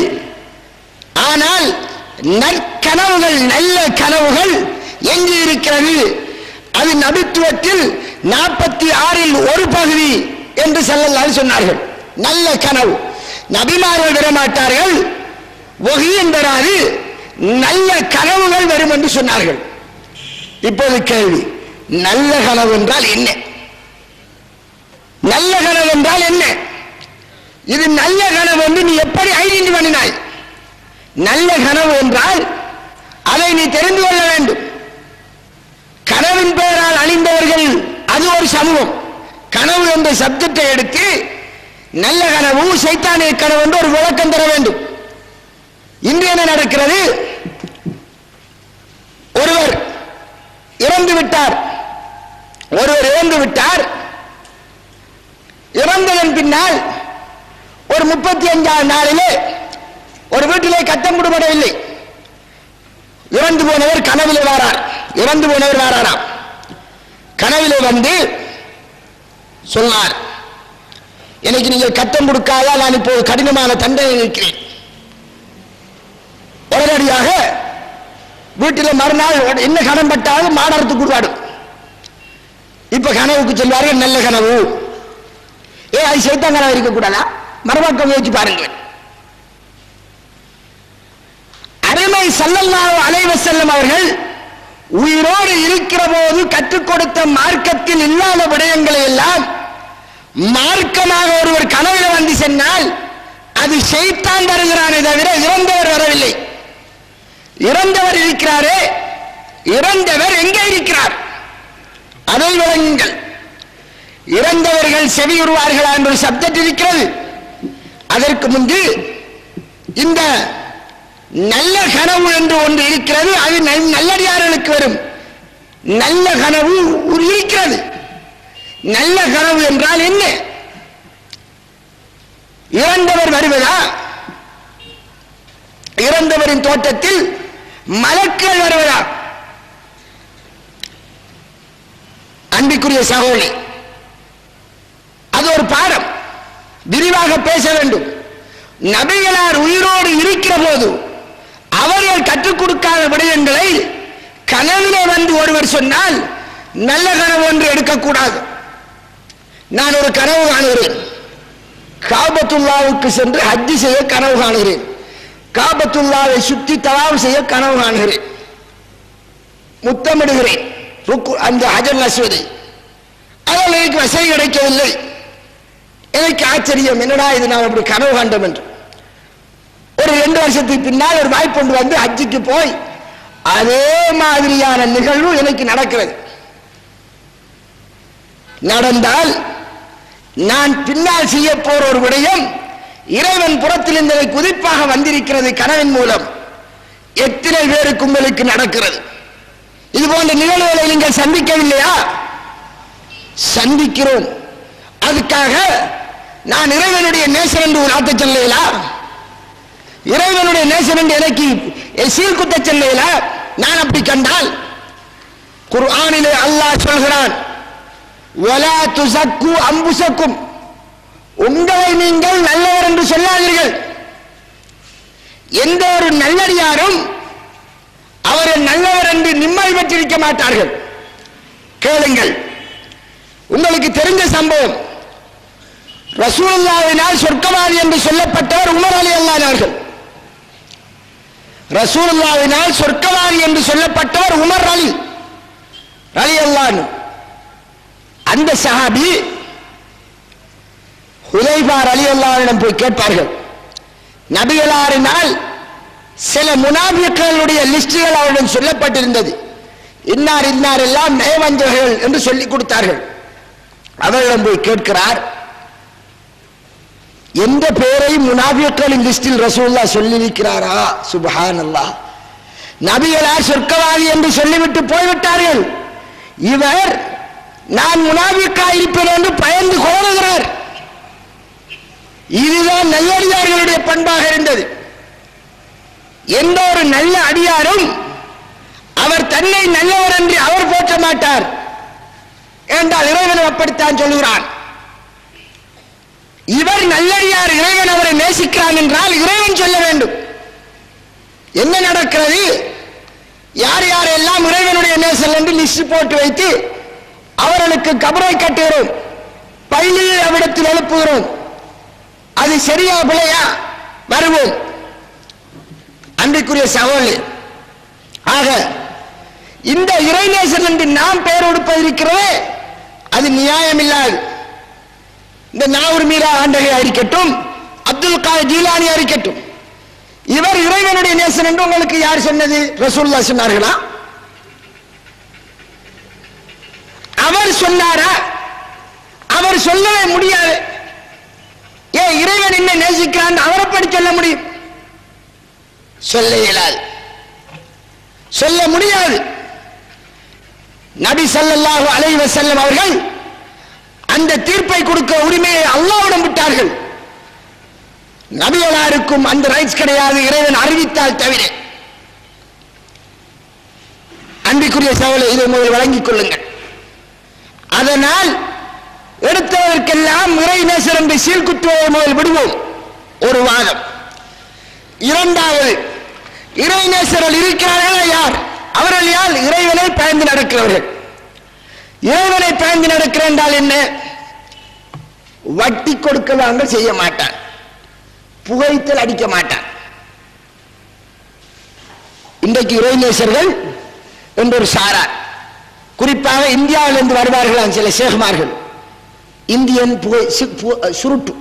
ஆனால் நற்கனவுகள் நல்ல கனவுகள் எங்கு இருக்கிறது அது நபித்துவத்தில் நாற்பத்தி ஆறில் ஒரு பகுதி என்று செல்லலால் சொன்னார்கள் நல்ல கனவு நபிமார்கள் வரமாட்டார்கள் ஒகியும் பெறாது நல்ல கனவுகள் வரும் என்று சொன்னார்கள் இப்போது கேள்வி நல்ல கனவு என்றால் என்ன நல்ல கனவு என்றால் என்ன இது நல்ல கனவு என்று நீ எப்படி ஐடென்டி பண்ணினாய் நல்ல கனவு என்றால் அதை நீ தெரிந்து கொள்ள வேண்டும் கனவின் பெயரால் அழிந்தவர்கள் அது ஒரு சமூகம் கனவு என்ற சப்ஜெக்டை எடுத்து நல்ல கனவு சைத்தானிய கனவு என்று ஒரு விளக்கம் தர வேண்டும் இன்று என்ன நடக்கிறது ஒருவர் இறந்து விட்டார் ஒருவர் இறந்து விட்டார் இறந்ததன் பின்னால் ஒரு முப்பத்தி அஞ்சாவது நாளிலே ஒரு வீட்டிலே கட்டம் விடுபடவில்லை இறந்து போனவர் கனவிலே வாரார் இறந்து போனவர் வாராராம் கனவிலே வந்து சொன்னார் எனக்கு நீங்கள் கட்டம் கொடுக்காத நான் இப்போது கடினமான தண்டனை இருக்கிறேன் உடனடியாக வீட்டில் மறுநாள் உட- என்ன கடன் பட்டாலும் மாடரத்து கூடுவாடும் இப்ப கனவுக்கு சொல்வார்கள் நல்ல கனவு ஏ அது சைத்தான் கனவு இருக்கக்கூடாதா மறுபக்கம் முயற்சி பாருங்கள் அருமை சல்லல்லாஹு அலைஹி வஸல்லம் அவர்கள் உயிரோடு இருக்கிற போது கற்றுக் கொடுத்த மார்க்கத்தில் இல்லாத விடயங்களை எல்லாம் மார்க்கமாக ஒருவர் கனவுல வந்து சென்றால் அது ஷைத்தான் வருகிறானே தவிர இறந்தவர் வரவில்லை இறந்தவர் இருக்கிறாரே இறந்தவர் எங்கே இருக்கிறார் அதை விளங்குங்கள் இறந்தவர்கள் செவியுறுவார்களா என்ற ஒரு சப்ஜெக்ட் இருக்கிறது அதற்கு முன்பு இந்த நல்ல கனவு என்று ஒன்று இருக்கிறது அது நல்- நல்லடியார்களுக்கு வரும் நல்ல கனவு ஒரு இருக்கிறது நல்ல கனவு என்றால் என்ன இறந்தவர் வருவதா இறந்தவரின் தோட்டத்தில் மலக்கள் வருவதா அன்பிற்குரிய சகோதரி அது ஒரு பாடம் விரிவாக பேச வேண்டும் நபிகளார் உயிரோடு இருக்கிற போது அவர்கள் கற்றுக் கொடுக்காத விடயங்களை கனவிலே வந்து ஒருவர் சொன்னால் நல்ல கனவு ஒன்று எடுக்கக்கூடாது நான் ஒரு கனவு காணுகிறேன் காபத்துல்லாவுக்கு சென்று ஹஜ்ஜி செய்ய கனவு காணுகிறேன் காபத்துல்லாவை சுற்றி தவாவு செய்ய கனவு காணுகிறேன் முத்தமிடுகிறேன் ருக்கு- அந்த ஹஜர் அஸ்வதை ஆனால் எனக்கு வசதி கிடைக்கவில்லை எனக்கு ஆச்சரியம் என்னடா இது நான் அப்படி கனவு கண்டோம் என்று ஒரு ரெண்டு வருஷத்துக்கு பின்னால் ஒரு வாய்ப்பு கொண்டு வந்து ஹஜ்ஜுக்கு போய் அதே மாதிரியான நிகழ்வு எனக்கு நடக்கிறது நடந்தால் நான் பின்னால் செய்ய போற ஒரு விடயம் இறைவன் புறத்தில் இருந்ததை குதிப்பாக வந்திருக்கிறது கனவின் மூலம் எத்தனை பேருக்கு உங்களுக்கு நடக்கிறது இது போன்ற நிகழ்வுகளை நீங்கள் சந்திக்கவில்லையா சந்திக்கிறோம் அதுக்காக நான் இறைவனுடைய நேசன் என்று ஒரு ஆட்ட சொல்லலா இறைவனுடைய நேசன் என்று எனக்கு சீல் குத்த சொல்லலா நான் அப்படி கண்டால் குர்ஆனிலே அல்லாஹ் சொல்கிறான் வலா துசக்கு அம்புசக்கும் உங்களை நீங்கள் நல்லவர் என்று சொல்லாதீர்கள் எந்த ஒரு நல்லடியாரும் அவரை நல்லவர் என்று நிம்மதி பெற்றிருக்க மாட்டார்கள் கேளுங்கள் உங்களுக்கு தெரிஞ்ச சம்பவம் ரசூலுல்லாவினால் சொர்க்கவாதி என்று சொல்லப்பட்டவர் உமர் அலி அல்லானவர்கள் ரசூலுல்லாவினால் சொர்க்கவாதி என்று சொல்லப்பட்டவர் உமர் அலி அலி அல்லான் அந்த சஹாபி ஹுதைபார் அலி அல்லாவிடம் போய் கேட்பார்கள் நபிகளாரினால் சில முனாபிக்களுடைய லிஸ்டுகள் அவரிடம் சொல்லப்பட்டிருந்தது இன்னார் இன்னார் எல்லாம் நயவஞ்சகர்கள் என்று சொல்லிக் கொடுத்தார்கள் அவரிடம் போய் கேட்கிறார் எந்த பெயரையும் முனாபியக்களின் லிஸ்டில் ரசூல்லா சொல்லியிருக்கிறாரா சுபஹான் அல்லாஹ் நபிகளார் சொர்க்கவாதி என்று சொல்லிவிட்டு போய்விட்டார்கள் இவர் நான் முனாபிக்கா இருப்பேன் என்று பயந்து கோருகிறார் இதுதான் நல்லடியார்களுடைய பண்பாக இருந்தது எந்த ஒரு நல்ல அடியாரும் அவர் தன்னை நல்லவர் என்று அவர் போற்ற மாட்டார் என்றால் இறைவன் அப்படித்தான் சொல்கிறான் இவர் நல்லடியார் இறைவன் அவரை நேசிக்கிறான் என்றால் இறைவன் சொல்ல வேண்டும் என்ன நடக்கிறது யார் யாரெல்லாம் இறைவனுடைய நேசல் என்று லிஸ்ட் போட்டு வைத்து அவர்களுக்கு கபரை கட்டுகிறோம் பள்ளியை அவ்விடத்தில் எழுப்புகிறோம் அது சரியா பிழையா வருவோம் அன்பிற்குரிய சகோதரி ஆக இந்த இறைநேசன் என்று நாம் பெயர் கொடுப்பதிருக்கிறதே அது நியாயமில்லாது இந்த நாவூர் மீரா ஆண்டகை இருக்கட்டும் அப்துல் காதர் ஜீலானி இருக்கட்டும் இவர் இறைவனுடைய நேசன் என்று உங்களுக்கு யார் சொன்னது ரசூல்லா சொன்னார்களா அவர் சொன்னாரா அவர் சொல்லவே முடியாது ஏன் இறைவன் என்ன நேசிக்கிறான் அவரை படி சொல்ல முடியும் சொல்ல இயலாது சொல்ல முடியாது நபி ஸல்லல்லாஹு அலைஹி வஸல்லம் அவர்கள் அந்த தீர்ப்பை கொடுக்க உரிமையை அல்லாஹ்விடம் விட்டார்கள் நபிகளாருக்கும் அந்த ரைட்ஸ் கிடையாது இறைவன் அறிவித்தால் தவிர அன்பிற்குரிய சவலை இதை முதல் வழங்கிக் கொள்ளுங்கள் அதனால் எடுத்தவர்க்கெல்லாம் இறை நேசர் என்று சீர்குற்றுவதை முதல் விடுவோம் ஒரு வாதம் இரண்டாவது இறை நேசர்கள் இருக்கிறார்களா யார் அவர்கள் யார் இறைவனை பயந்து நடக்கிறவர்கள் இறைவனை பயந்து நடக்கிற என்றால் என்ன வட்டி கொடுக்க வாங்க செய்ய மாட்டான் புகைத்தல் அடிக்க மாட்டான் இன்றைக்கு இறைநேசர்கள் என்ற ஒரு சாரார் குறிப்பாக இந்தியாவிலிருந்து வருவார்களாம் சில சேகுமார்கள் இந்தியன் புகை சு- பு- சுருட்டு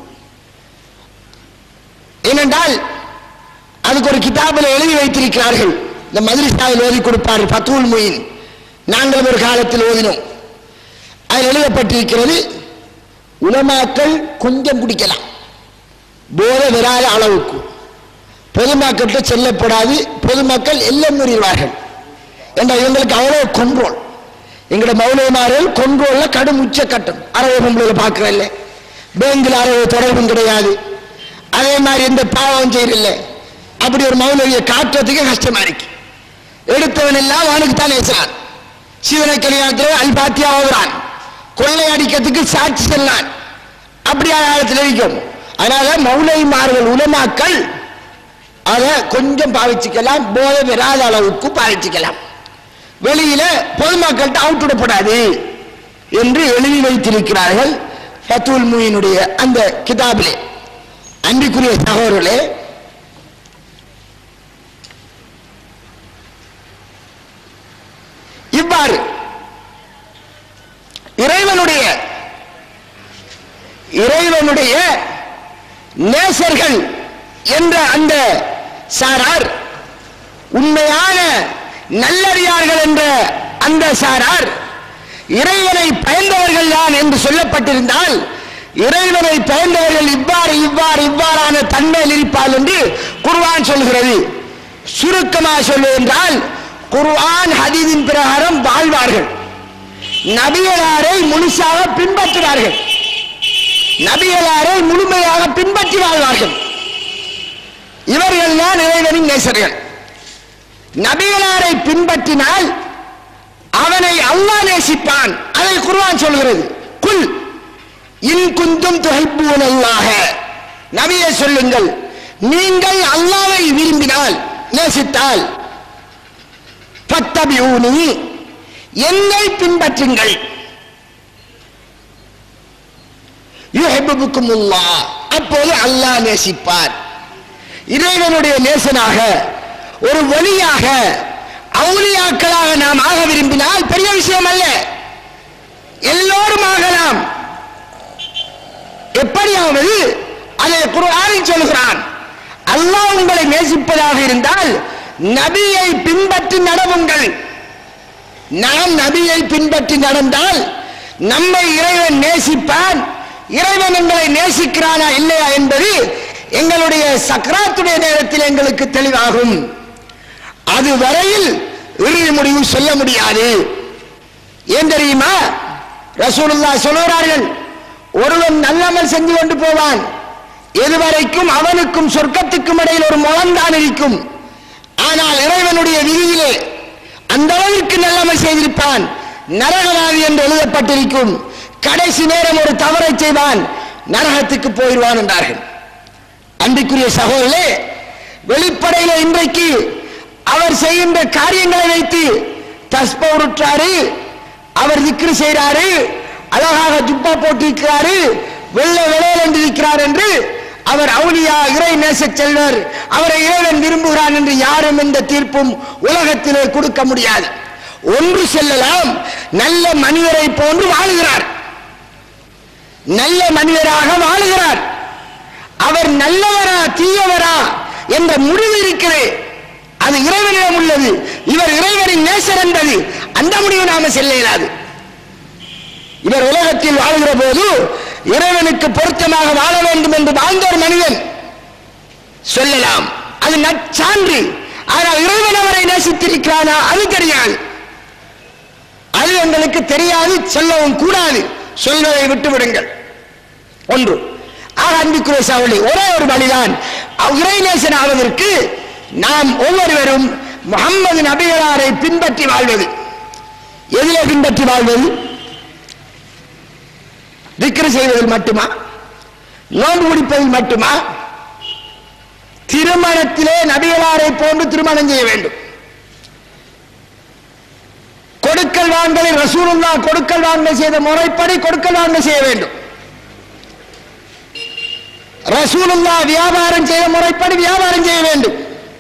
ஏனென்றால் அதுக்கு ஒரு கிதாபில் எழுதி வைத்திருக்கிறார்கள் இந்த மதுரிஸ்தாவில் ஓதி கொடுப்பார்கள் பத்துல் மொயின் நாங்கள் ஒரு காலத்தில் ஓதினோம் அதில் எழுதப்பட்டிருக்கிறது உலமாக்கள் கொஞ்சம் குடிக்கலாம் போதை வராத அளவுக்கு பொதுமக்கள்கிட்ட செல்லப்படாது பொதுமக்கள் எல்லாம் மீறிடுவார்கள் என்ற இவங்களுக்கு அவ்வளோ கொன்றோல் எங்களோட மௌலியமார்கள் கொன்றோல்ல கடும் உச்ச கட்டம் அறவை பொம்பளை பார்க்கறதில்ல பேங்கில் அறவை தொடர்பும் கிடையாது அதே மாதிரி எந்த பாவம் செய்யறதில்ல அப்படி ஒரு மௌலவியை காட்டுறதுக்கு கஷ்டமா இருக்கு எடுத்தவன் எல்லாம் அவனுக்கு தான் பேசுறான் சிவனை கல்யாணத்தில் அல்பாத்தியா ஓதுறான் கொள்ளை அடிக்கிறதுக்கு சாட்சி செல்லான் அப்படியான காலத்தில் இருக்கும் அதனால மௌலைமார்கள் உலமாக்கள் அதை கொஞ்சம் பாவிச்சுக்கலாம் போதை வராத அளவுக்கு பாவிச்சுக்கலாம் வெளியில பொதுமக்கள்கிட்ட அவுட் விடப்படாது என்று எழுதி வைத்திருக்கிறார்கள் ஃபத்துல் முயினுடைய அந்த கிதாபிலே அன்பிற்குரிய சகோதரர்களே இவ்வாறு இறைவனுடைய இறைவனுடைய நேசர்கள் என்ற அந்த சாரார் உண்மையான நல்லறியார்கள் என்ற அந்த சாரார் இறைவனை பயந்தவர்கள் தான் என்று சொல்லப்பட்டிருந்தால் இறைவனை பயந்தவர்கள் இவ்வாறு இவ்வாறு இவ்வாறான தன்மையில் இருப்பார் என்று குர்ஆன் சொல்கிறது சுருக்கமாக சொல்லுவென்றால் குர்ஆன் ஹதீதின் பிரகாரம் வாழ்வார்கள் நபியலாரை முழுசாக பின்பற்றுவார்கள் நபியலாரை முழுமையாக பின்பற்றி வாழ்வார்கள் இவர்கள் தான் இறைவனின் நேசர்கள் நபிகளாரை பின்பற்றினால் அவனை அல்லாஹ் நேசிப்பான் அதை குர்ஆன் சொல்கிறது குல் இன் குந்தும் துஹிப்பூன் அல்லாஹ நபியே சொல்லுங்கள் நீங்கள் அல்லாஹ்வை விரும்பினால் நேசித்தால் பத்தபியூனி என்னை பின்பற்றுங்கள் யுஹிப்புக்குமுல்லாஹ் அப்போது அல்லாஹ் நேசிப்பார் இறைவனுடைய நேசனாக ஒரு வழியாக அவுலியாக்களாக நாம் ஆக விரும்பினால் பெரிய விஷயம் அல்ல எல்லோரும் ஆகலாம் எப்படியாவது அதை குர்ஆனில் சொல்கிறான் அல்லாஹ் உங்களை நேசிப்பதாக இருந்தால் நபியை பின்பற்றி நடவுங்கள் நாம் நபியை பின்பற்றி நடந்தால் நம்மை இறைவன் நேசிப்பான் இறைவன் எங்களை நேசிக்கிறானா இல்லையா என்பது எங்களுடைய சக்கராத்துடைய நேரத்தில் எங்களுக்கு தெளிவாகும் அது வரையில் இறுதி முடிவு சொல்ல முடியாது ஏன் தெரியுமா ரசூலுல்லாஹ் சொல்லுகிறார்கள் ஒருவன் நல்லமல் செஞ்சு கொண்டு போவான் எதுவரைக்கும் அவனுக்கும் சொர்க்கத்துக்கும் இடையில் ஒரு முழந்தான் இருக்கும் ஆனால் இறைவனுடைய விதியிலே அந்த அளவிற்கு நல்லமல் செய்திருப்பான் நரகவாதி என்று எழுதப்பட்டிருக்கும் கடைசி நேரம் ஒரு தவறை செய்வான் நரகத்துக்கு போயிடுவான் என்றார்கள் அன்பிற்குரிய சகோதரே வெளிப்படையில இன்றைக்கு அவர் செய்கின்ற காரியங்களை வைத்து தஸ்ப உருட்டாரு அவர் திக்ரு செய்கிறாரு அழகாக ஜுப்பா போட்டிருக்கிறாரு வெள்ளை வெளையல் என்று இருக்கிறார் என்று அவர் அவுலியா இறை நேச செல்வர் அவரை இறைவன் விரும்புகிறான் என்று யாரும் எந்த தீர்ப்பும் உலகத்திலே கொடுக்க முடியாது ஒன்று செல்லலாம் நல்ல மனிதரை போன்று வாழுகிறார் நல்ல மனிதராக வாழுகிறார் அவர் நல்லவரா தீயவரா என்ற முடிவு இருக்கிறது அது இறைவனிடம் உள்ளது இவர் இறைவனின் நேசர் என்பது அந்த முடிவு நாம செல்ல இயலாது இவர் உலகத்தில் வாழ்கிற போது இறைவனுக்கு பொருத்தமாக வாழ வேண்டும் என்று வாழ்ந்த ஒரு மனிதன் சொல்லலாம் அது நற்சான்று ஆனால் இறைவன் அவரை நேசித்திருக்கிறானா அது தெரியாது அது எங்களுக்கு தெரியாது சொல்லவும் கூடாது சொல்வதை விட்டு விடுங்கள் ஒன்று ஆக அன்பிற்குரிய சகோதரி ஒரே ஒரு வழிதான் அவ் இறைநேசன் ஆவதற்கு நாம் ஒவ்வொருவரும் முகம்மது நபிகளாரை பின்பற்றி வாழ்வது எதிலே பின்பற்றி வாழ்வது திக்ரு செய்வதில் மட்டுமா நோன்பு பிடிப்பதில் மட்டுமா திருமணத்திலே நபிகளாரை போன்று திருமணம் செய்ய வேண்டும் கொடுக்கல் வாங்கலில் ரசூலுல்லா கொடுக்கல் வாங்கல் செய்த முறைப்படி கொடுக்கல் வாங்கல் செய்ய வேண்டும் ரசூலுல்லா வியாபாரம் செய்த முறைப்படி வியாபாரம் செய்ய வேண்டும்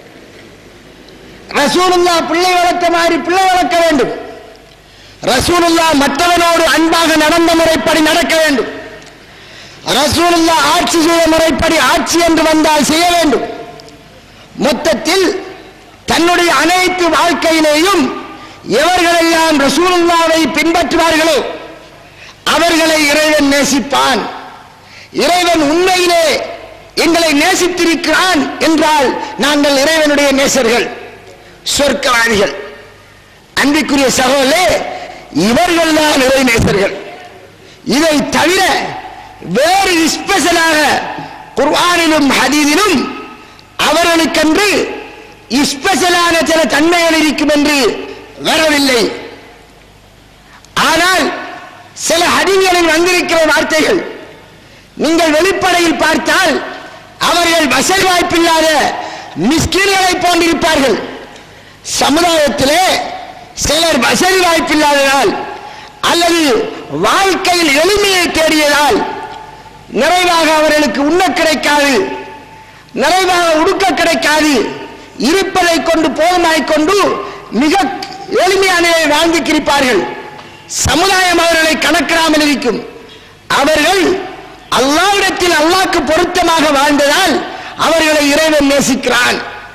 ரசூலுல்லா பிள்ளை வளர்த்த மாதிரி பிள்ளை வளர்க்க வேண்டும் ரசூலுல்லா மற்றவனோடு அன்பாக நடந்த முறைப்படி நடக்க வேண்டும் ரசூலுல்லா ஆட்சி செய்த முறைப்படி ஆட்சி என்று வந்தால் செய்ய வேண்டும் மொத்தத்தில் தன்னுடைய அனைத்து வாழ்க்கையிலேயும் எவர்களெல்லாம் ரசூலுல்லாவை பின்பற்றுவார்களோ அவர்களை இறைவன் நேசிப்பான் இறைவன் உண்மையிலே எங்களை நேசித்திருக்கிறான் என்றால் நாங்கள் இறைவனுடைய நேசர்கள் சொர்க்கவாதிகள் அன்பிற்குரிய சகோதரே இவர்கள் தான் இறை நேசர்கள் இதை தவிர வேறு ஸ்பெஷலாக குர்ஆனிலும் ஹதீதிலும் அவர்களுக்கென்று ஸ்பெஷலான சில தன்மைகள் இருக்கும் என்று வரவில்லை ஆனால் சில ஹதீகளில் வந்திருக்கிற வார்த்தைகள் நீங்கள் வெளிப்படையில் பார்த்தால் அவர்கள் வசதி வாய்ப்பில்லாத மிஸ்கீன்களை போன்றிருப்பார்கள் சமுதாயத்திலே சிலர் வசதி வாய்ப்பில்லாததால் அல்லது வாழ்க்கையில் எளிமையை தேடியதால் நிறைவாக அவர்களுக்கு உண்ண கிடைக்காது நிறைவாக உடுக்க கிடைக்காது இருப்பதை கொண்டு போதுமாய் கொண்டு மிக எளிமையான வாழ்ந்து கிரிப்பார்கள் சமுதாயம் அவர்களை கணக்கிடாமல் இருக்கும் அவர்கள் அல்லாவிடத்தில் அல்லாஹ்க்கு பொருத்தமாக வாழ்ந்ததால் அவர்களை இறைவன் நேசிக்கிறான்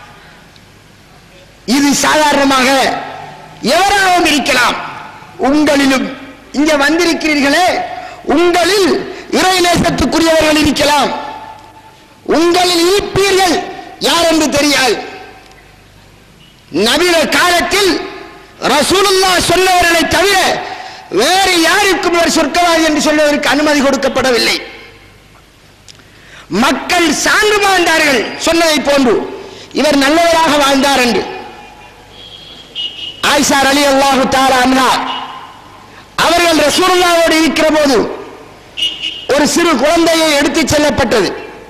இது சாதாரணமாக எவராகவும் இருக்கலாம் உங்களிலும் இங்க வந்திருக்கிறீர்களே உங்களில் இறை நேசத்துக்குரியவர்கள் இருக்கலாம் உங்களில் இருப்பீர்கள் யார் என்று தெரியாது நவீன காலத்தில் ரசூலுல்லா சொன்னவர்களை தவிர வேறு யாருக்கும் இவர் சொர்க்கவாதி என்று சொல்வதற்கு அனுமதி கொடுக்கப்படவில்லை மக்கள் சான்று வாழ்ந்தார்கள் சொன்னதை போன்று இவர் நல்லவராக வாழ்ந்தார் என்று ஆயிஷார் அலி அல்லாஹு தாலா அன்ஹா அவர்கள் ரசூலுல்லாவோடு இருக்கிற போது ஒரு சிறு குழந்தையை எடுத்துச் செல்லப்பட்டது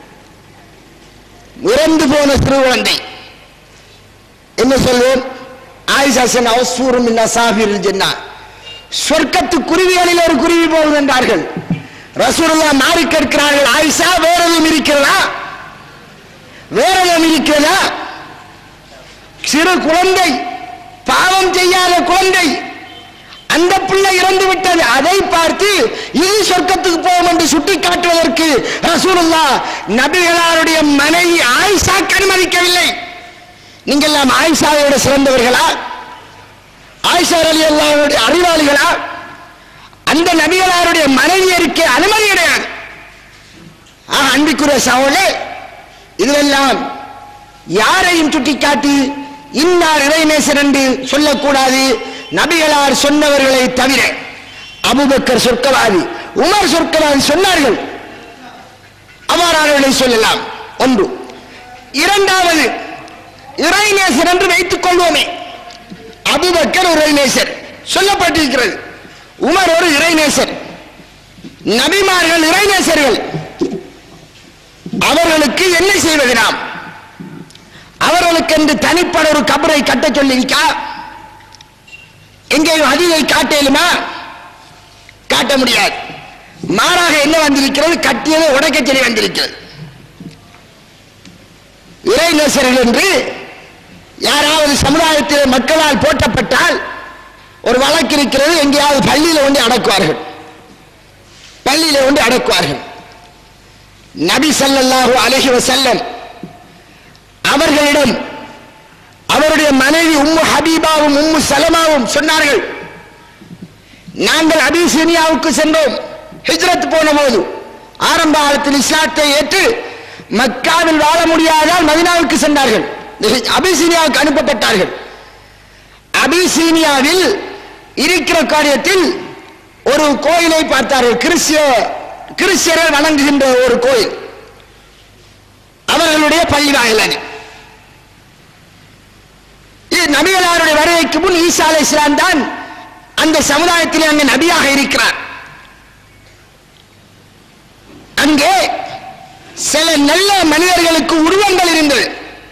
இறந்து போன சிறு குழந்தை என்ன சொல்லுவோம் ஆயிஷா சென் அவசூரும் இல்ல சாபிர் ஜென்னா சொர்க்கத்து குருவிகளில் ஒரு குருவி போகும் என்றார்கள் ரசூலுல்லா மாறி கேட்கிறார்கள் ஆயிஷா வேற எதுவும் இருக்கிறதா வேற எதுவும் இருக்கிறதா சிறு குழந்தை பாவம் செய்யாத குழந்தை அந்த பிள்ளை இறந்து விட்டது அதை பார்த்து இது சொர்க்கத்துக்கு போகும் என்று சுட்டி காட்டுவதற்கு ரசூலுல்லா நபிகளாருடைய மனைவி ஆயிஷாக்கு அனுமதிக்கவில்லை நீங்கள் எல்லாம் ஆயிஷாவோட சிறந்தவர்களா ஆயிஷா அலி அல்லாவுடைய அறிவாளிகளா அந்த நபிகளாருடைய மனைவியருக்கு அனுமதி கிடையாது ஆக அன்பிக்குரிய சகோதரே இதுவெல்லாம் யாரையும் சுட்டிக்காட்டி இன்னார் இறைநேசர் என்று சொல்லக்கூடாது நபிகளார் சொன்னவர்களை தவிர அபுபக்கர் சொர்க்கவாதி உமர் சொர்க்கவாதி சொன்னார்கள் அவ்வாறானவர்களை சொல்லலாம் ஒன்று இரண்டாவது இறைநேசர் என்று வைத்துக் கொள்வோமே அபுபக்கர் ஒரு இறைநேசர் சொல்லப்பட்டிருக்கிறது உமர் ஒரு இறைநேசர் நபிமார்கள் இறைநேசர்கள் அவர்களுக்கு என்ன செய்வது நாம் அவர்களுக்கு என்று தனிப்பட ஒரு கபரை கட்ட சொல்லியிருக்கா எங்கேயும் அதிகை காட்டேலுமா காட்ட முடியாது மாறாக என்ன வந்திருக்கிறது கட்டியதை உடைக்க சொல்லி வந்திருக்கிறது இறைநேசர்கள் என்று யாராவது சமுதாயத்தில் மக்களால் போற்றப்பட்டால் ஒரு வழக்கு இருக்கிறது எங்கேயாவது பள்ளியில கொண்டு அடக்குவார்கள் பள்ளியில கொண்டு அடக்குவார்கள் நபி ஸல்லல்லாஹு அலைஹி வஸல்லம் அவர்களிடம் அவருடைய மனைவி உம்மு ஹபீபாவும் உம்மு சலமாவும் சொன்னார்கள் நாங்கள் அபிசீனியாவுக்கு சென்றோம் ஹிஜ்ரத் போன போது ஆரம்ப காலத்தில் இஸ்லாத்தை ஏற்று மக்காவில் வாழ முடியாதால் மதினாவுக்கு சென்றார்கள் அபிசீனியாவுக்கு அனுப்பப்பட்டார்கள் அபிசீனியாவில் இருக்கிற காரியத்தில் ஒரு கோயிலை பார்த்தார்கள் கிறிஸ்திய கிறிஸ்தியர்கள் வணங்குகின்ற ஒரு கோயில் அவர்களுடைய பள்ளி வாயில் அது இது நபிகளாருடைய வருகைக்கு முன் ஈசா அலை இஸ்லாம் தான் அந்த சமுதாயத்தில் அங்கு நபியாக இருக்கிறார் அங்கே சில நல்ல மனிதர்களுக்கு உருவங்கள் இருந்தது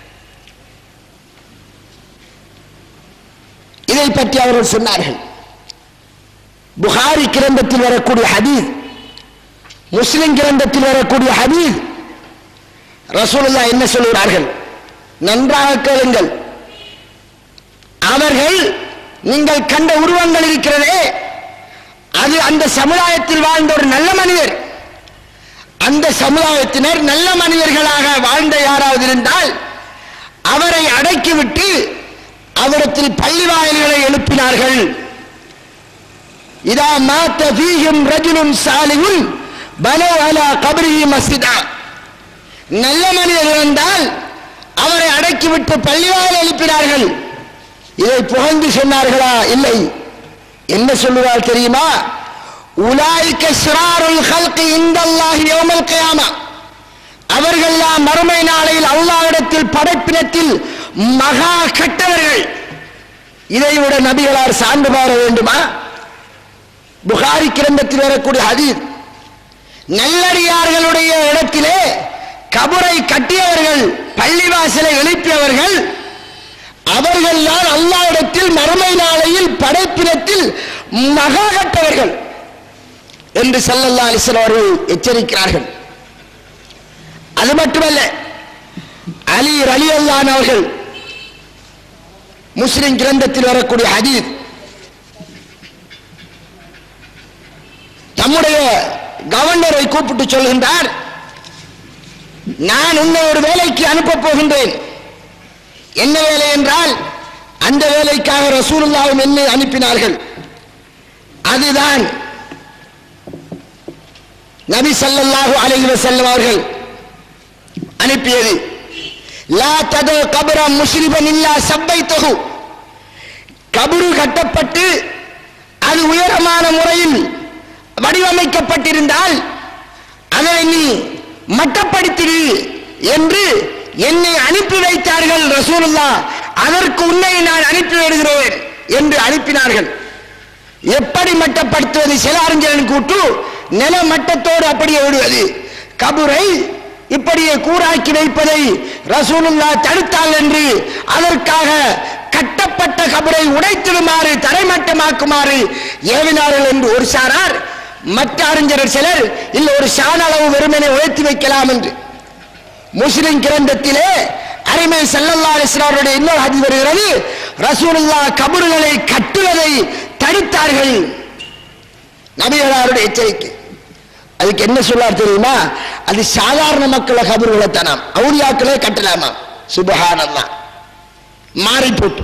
இதை பற்றி அவர்கள் சொன்னார்கள் புகாரி கிரந்தத்தில் வரக்கூடிய ஹதீஸ் முஸ்லிம் கிரந்தத்தில் வரக்கூடிய ஹதீஸ் ரசூலுல்லா என்ன சொல்கிறார்கள் நன்றாக கேளுங்கள் அவர்கள் நீங்கள் கண்ட உருவங்கள் இருக்கிறதே அது அந்த சமுதாயத்தில் வாழ்ந்த ஒரு நல்ல மனிதர் அந்த சமுதாயத்தினர் நல்ல மனிதர்களாக வாழ்ந்த யாராவது இருந்தால் அவரை அடக்கிவிட்டு அவரிடத்தில் பள்ளி வாயில்களை எழுப்பினார்கள் இதா மாத்த ஃபீஹிம் ரஜுலுன் சாலிஹுன் பனோ அலா கபரிஹி மஸ்ஜிதா நல்ல மனிதர் இருந்தால் அவரை அடக்கிவிட்டு பள்ளிவாயில் எழுப்பினார்கள் இதை புகழ்ந்து சொன்னார்களா இல்லை என்ன சொல்லுவார் தெரியுமா உலாய்க்க சிறாருல் ஹல்கி இந்தல்லாஹி யௌமல் கியாமா அவர்கள்லாம் மறுமை நாளையில் அல்லாஹ்விடத்தில் படைப்பினத்தில் மகா கெட்டவர்கள் இதை விட நபிகளார் சார்ந்து பார வேண்டுமா புகாரி கிரந்தத்தில் வரக்கூடிய ஹதீஸ் நல்லடியார்களுடைய இடத்திலே கபரை கட்டியவர்கள் பள்ளிவாசலை எழுப்பியவர்கள் அவர்கள் தான் அல்லாவிடத்தில் மறுமை நாளையில் படைப்பினத்தில் மகா கட்டவர்கள் என்று சல்லல்லா அலிஸ்லாம் அவர்கள் எச்சரிக்கிறார்கள் அது மட்டுமல்ல அலி அலி அல்லான் அவர்கள் முஸ்லிம் கிரந்தத்தில் வரக்கூடிய ஹதீஸ் தம்முடைய கவர்னரை கூப்பிட்டு சொல்கின்றார் நான் உன்னை ஒரு வேலைக்கு அனுப்ப போகின்றேன் என்ன வேலை என்றால் அந்த வேலைக்காக ரசூலுல்லாவும் என்னை அனுப்பினார்கள் அதுதான் நபி ஸல்லல்லாஹு அலைஹி வஸல்லம் அவர்கள் அனுப்பியது லா தது கபரம் முஸ்லிமன் இல்லா சப்பைத்தகு கபரு கட்டப்பட்டு அது உயரமான முறையில் வடிவமைக்கப்பட்டிருந்தால் அதை நீ மட்டப்படுத்திடு என்று என்னை அனுப்பி வைத்தார்கள் ரசூலுல்லா அதற்கு உன்னை நான் அனுப்பி விடுகிறேன் என்று அனுப்பினார்கள் எப்படி மட்டப்படுத்துவது சில அறிஞர்கள் கூட்டு நில மட்டத்தோடு அப்படியே விடுவது கபுரை இப்படியே கூறாக்கி வைப்பதை ரசூலுல்லா தடுத்தால் என்று அதற்காக கட்டப்பட்ட கபரை உடைத்திடுமாறு தரைமட்டமாக்குமாறு ஏவினார்கள் என்று ஒரு சாரார் மற்ற அறிஞர்கள் சிலர் இல்ல ஒரு சாண அளவு வெறுமனை உழைத்து வைக்கலாம் என்று முஸ்லிம் கிரந்தத்திலே அருமை சல்லல்லா அலிஸ்லாருடைய இன்னொரு ஹதி வருகிறது ரசூலுல்லா கபறுகளை கட்டுவதை தடுத்தார்கள் நபிகளாருடைய எச்சரிக்கை அதுக்கு என்ன சொல்லார் தெரியுமா அது சாதாரண மக்களை கபறுகளை தானாம் அவுரியாக்களே கட்டலாமா சுபஹானல்லா மாறி போட்டு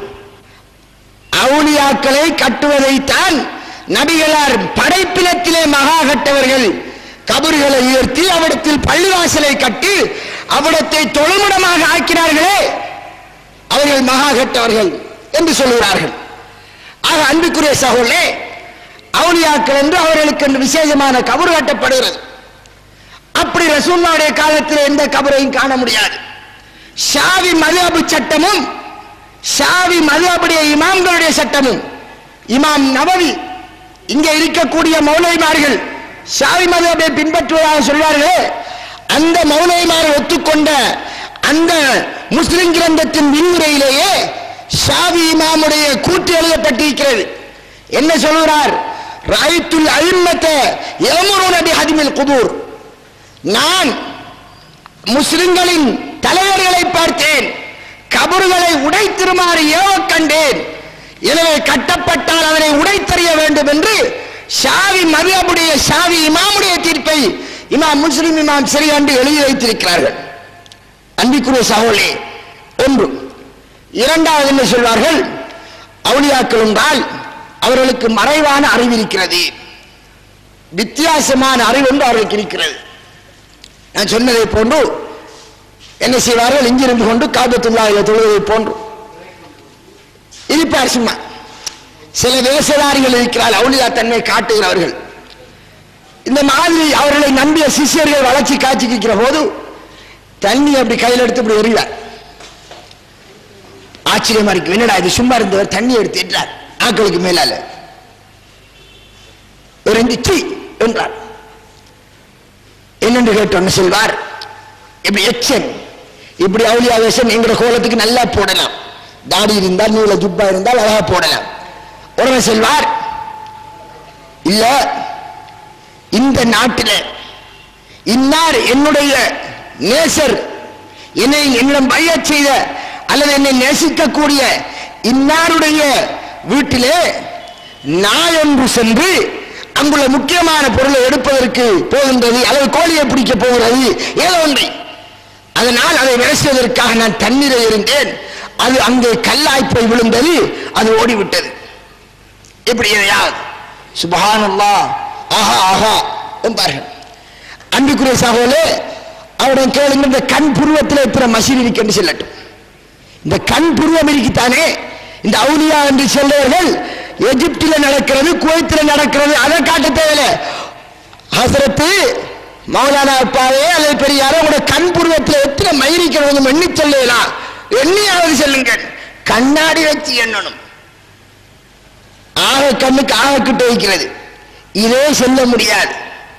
அவுலியாக்களை கட்டுவதைத்தான் நபிகளார் படைப்பினத்திலே மகா கட்டவர்கள் கபறுகளை உயர்த்தி அவிடத்தில் பள்ளிவாசலை கட்டி அவிடத்தை தொழுமிடமாக ஆக்கினார்களே அவர்கள் மகா கட்டவர்கள் என்று சொல்கிறார்கள் ஆக அன்புக்குரிய சகோதரே அவுலியாக்கள் என்று அவர்களுக்கு என்று விசேஷமான கபறு கட்டப்படுகிறது அப்படி ரசூல்லாவுடைய காலத்தில் எந்த கபரையும் காண முடியாது ஷாவி மதுஅபு சட்டமும் ஷாவி மதுஅபுடைய இமாம்களுடைய சட்டமும் இமாம் நவவி இங்கே இருக்கக்கூடிய மௌலைமார்கள் ஷாவி மதுஅபை பின்பற்றுவதாக சொல்வார்களே அந்த மௌலைமார் ஒத்துக்கொண்ட அந்த முஸ்லிம் கிரந்தத்தின் விரிவுரையிலேயே ஷாவி இமாமுடைய கூற்று எழுதப்பட்டிருக்கிறது என்ன சொல்கிறார் ராயத்துல் அழிமத்த எமரு நபி ஹதிமில் குபூர் நான் முஸ்லிம்களின் தலைவர்களை பார்த்தேன் கபறுகளை உடைத்திருமாறு ஏவ கண்டேன் எனவே கட்டப்பட்டால் அதனை உடைத்தறிய வேண்டும் என்று ஷாவி மதுஅபுடைய ஷாவி இமாமுடைய தீர்ப்பை இமாம் முஸ்லிம் இமாம் சரியாண்டு எழுதி வைத்திருக்கிறார்கள் அன்பிக்குரிய சகோதரே ஒன்று இரண்டாவது என்ன சொல்வார்கள் அவுளியாக்கள் என்றால் அவர்களுக்கு மறைவான அறிவு இருக்கிறது வித்தியாசமான அறிவு ஒன்று அவர்களுக்கு இருக்கிறது நான் சொன்னதை போன்று என்ன செய்வார்கள் இங்கிருந்து கொண்டு காபத்துல்லாவில் தொழுவதை போன்று இருப்பார் சும்மா சில வேசதாரிகள் இருக்கிறார் அவுளியா தன்மை காட்டுகிறவர்கள் இந்த மாதிரி அவர்களை நம்பிய சிஷ்யர்கள் வளர்ச்சி காட்சிக்கிற போது தண்ணி அப்படி கையில் எடுத்து இப்படி எறிவார் ஆச்சரியமா இருக்கு என்னடா இது சும்மா இருந்தவர் தண்ணி எடுத்து என்றார் ஆக்களுக்கு மேலால எரிஞ்சிச்சு என்றார் என்னென்று கேட்டோன்னு செல்வார் இப்படி எச்சன் இப்படி அவுலியா வேஷம் எங்கிற கோலத்துக்கு நல்லா போடலாம் தாடி இருந்தால் நீல ஜுப்பா இருந்தால் அழகா போடலாம் உடனே செல்வார் இல்ல இந்த நாட்டில் இன்னார் என்னுடைய நேசர் என்னை என்னிடம் பைய செய்த அல்லது என்னை நேசிக்கக்கூடிய இன்னாருடைய வீட்டிலே நான் ஒன்று சென்று அங்குள்ள முக்கியமான பொருளை எடுப்பதற்கு போகின்றது அல்லது கோழியை பிடிக்க போகிறது ஏதோ ஒன்றை அதனால் அதை விரசுவதற்காக நான் தண்ணீரை இருந்தேன் அது அங்கே கல்லாய் போய் விழுந்தது அது ஓடிவிட்டது எப்படி எதையாவது சுபஹானல்லா ஆஹா ஆஹா என்பார்கள் அன்புக்குரிய சகோலே அவருடன் கேளுங்க இந்த கண் புருவத்தில் எத்தனை மசீர் இருக்குன்னு சொல்லட்டும் இந்த கண் புருவம் இருக்குத்தானே இந்த அவுலியா என்று சொல்றவர்கள் எகிப்தில் நடக்கிறது குவைத்தில் நடக்கிறது அதை காட்ட தேவையில்லை ஹசரத்து மௌலானா அப்பாவே அல்லது பெரியாரோ உங்களோட கண் புருவத்தில் எத்தனை மயிரிக்கிறது எண்ணி சொல்லலாம் எண்ணியாவது சொல்லுங்கள் கண்ணாடி வச்சு எண்ணணும் ஆக கண்ணுக்கு ஆக கிட்ட வைக்கிறது இதே சொல்ல முடியாது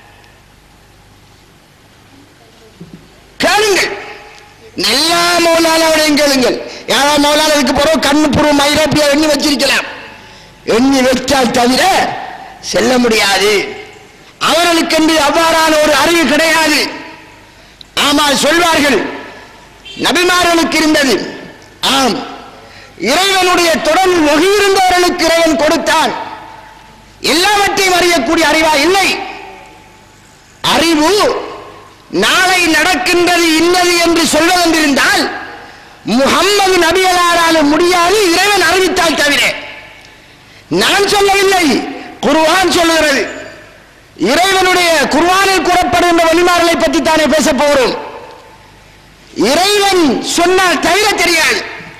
கேளுங்கள் எல்லா மௌலானாவுடையும் கேளுங்கள் யாரா மௌலானா இதுக்கு பிறகு கண்ணு பூர்வம் ஐரோப்பியா எண்ணி வச்சிருக்கலாம் எண்ணி வைத்தால் தவிர செல்ல முடியாது அவர்களுக்கு என்று அவ்வாறான ஒரு அறிவு கிடையாது ஆனால் சொல்வார்கள் நபிமார்களுக்கு இருந்தது ஆம் இறைவனுடைய தொடர்பு ஒகியிருந்தவர்களுக்கு இறைவன் கொடுத்தான் எல்லாவற்றையும் அறியக்கூடிய அறிவா இல்லை அறிவு நாளை நடக்கின்றது இன்னது என்று சொல்வதென்றிருந்தால் முகம்மது நபியலாரால முடியாது இறைவன் அறிவித்தால் தவிர நான் சொல்லவில்லை குர்ஆன் சொல்லுகிறது இறைவனுடைய குர்ஆனில் கூறப்படுகின்ற வழிமாறலை பற்றி தானே பேச போகிறோம் இறைவன் சொன்னால் தவிர தெரியாது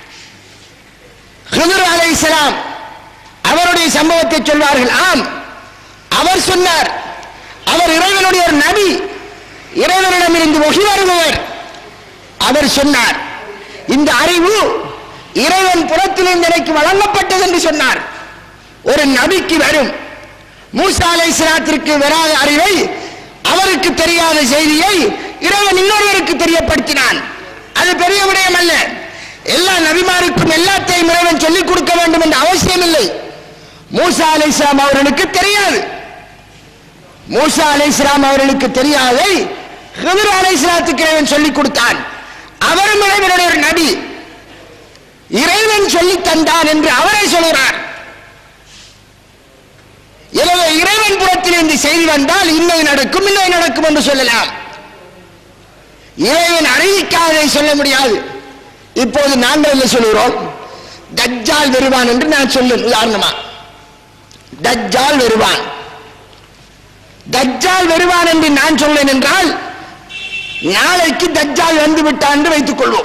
ஹிதர் அலைஹிஸ்ஸலாம் அவருடைய சம்பவத்தை சொல்வார்கள் ஆம் அவர் சொன்னார் அவர் இறைவனுடைய ஒரு நபி இறைவனிடமிருந்து ஒகி வருபவர் அவர் சொன்னார் இந்த அறிவு இறைவன் புறத்திலிருந்து எனக்கு வழங்கப்பட்டது என்று சொன்னார் ஒரு நபிக்கு வரும் மூசா அலைஹிஸ்ஸலாத்திற்கு வராத அறிவை அவருக்கு தெரியாத செய்தியை இறைவன் இன்னொருவருக்கு தெரியப்படுத்தினான் அது பெரிய விடயம் அல்ல எல்லா நபிமாருக்கும் எல்லாத்தையும் இறைவன் சொல்லிக் கொடுக்க வேண்டும் என்ற அவசியம் இல்லை மூசா அலைஹிஸ்ஸலாம் அவர்களுக்கு தெரியாது மூசா அலைஹிஸ்ஸலாம் அவர்களுக்கு தெரியாதை ஹிதர் அலைஹிஸ்ஸலாத்துக்கு இறைவன் சொல்லிக் கொடுத்தான் அவரும் இறைவனுடைய ஒரு நபி இறைவன் சொல்லித் தந்தான் என்று அவரே சொல்கிறார் எனவே இறைவன் புறத்தில் இந்த செய்தி வந்தால் இன்னது நடக்கும் இன்னது நடக்கும் என்று சொல்லலாம் இறைவன் அறிவிக்காததை சொல்ல முடியாது இப்போது நாங்கள் என்ன சொல்கிறோம் தஜ்ஜால் வருவான் என்று நான் சொல்லும் உதாரணமா தஜ்ஜால் வருவான் தஜ்ஜால் வருவான் என்று நான் சொல்லேன் என்றால் நாளைக்கு தஜ்ஜால் வந்து விட்டான் என்று வைத்துக் கொள்வோம்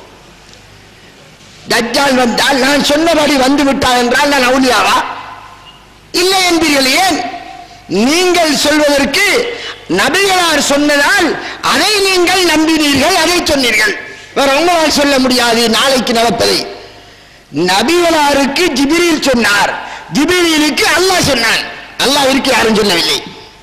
தஜ்ஜால் வந்தால் நான் சொன்னபடி வந்து விட்டான் என்றால் நான் அவுலியாவா இல்லை என்பீர்கள் ஏன் நீங்கள் சொல்வதற்கு நபிகளார் சொன்னதால் அதை நீங்கள் நம்பினீர்கள் அதை சொன்னீர்கள் வேற உங்களால் சொல்ல முடியாது நாளைக்கு நடப்பதை நபிகளாருக்கு ஜிபிரில் சொன்னார் ஜிபிரிலுக்கு அல்லாஹ் சொன்னான் அல்லாஹ்விற்கு யாரும் சொல்லவில்லை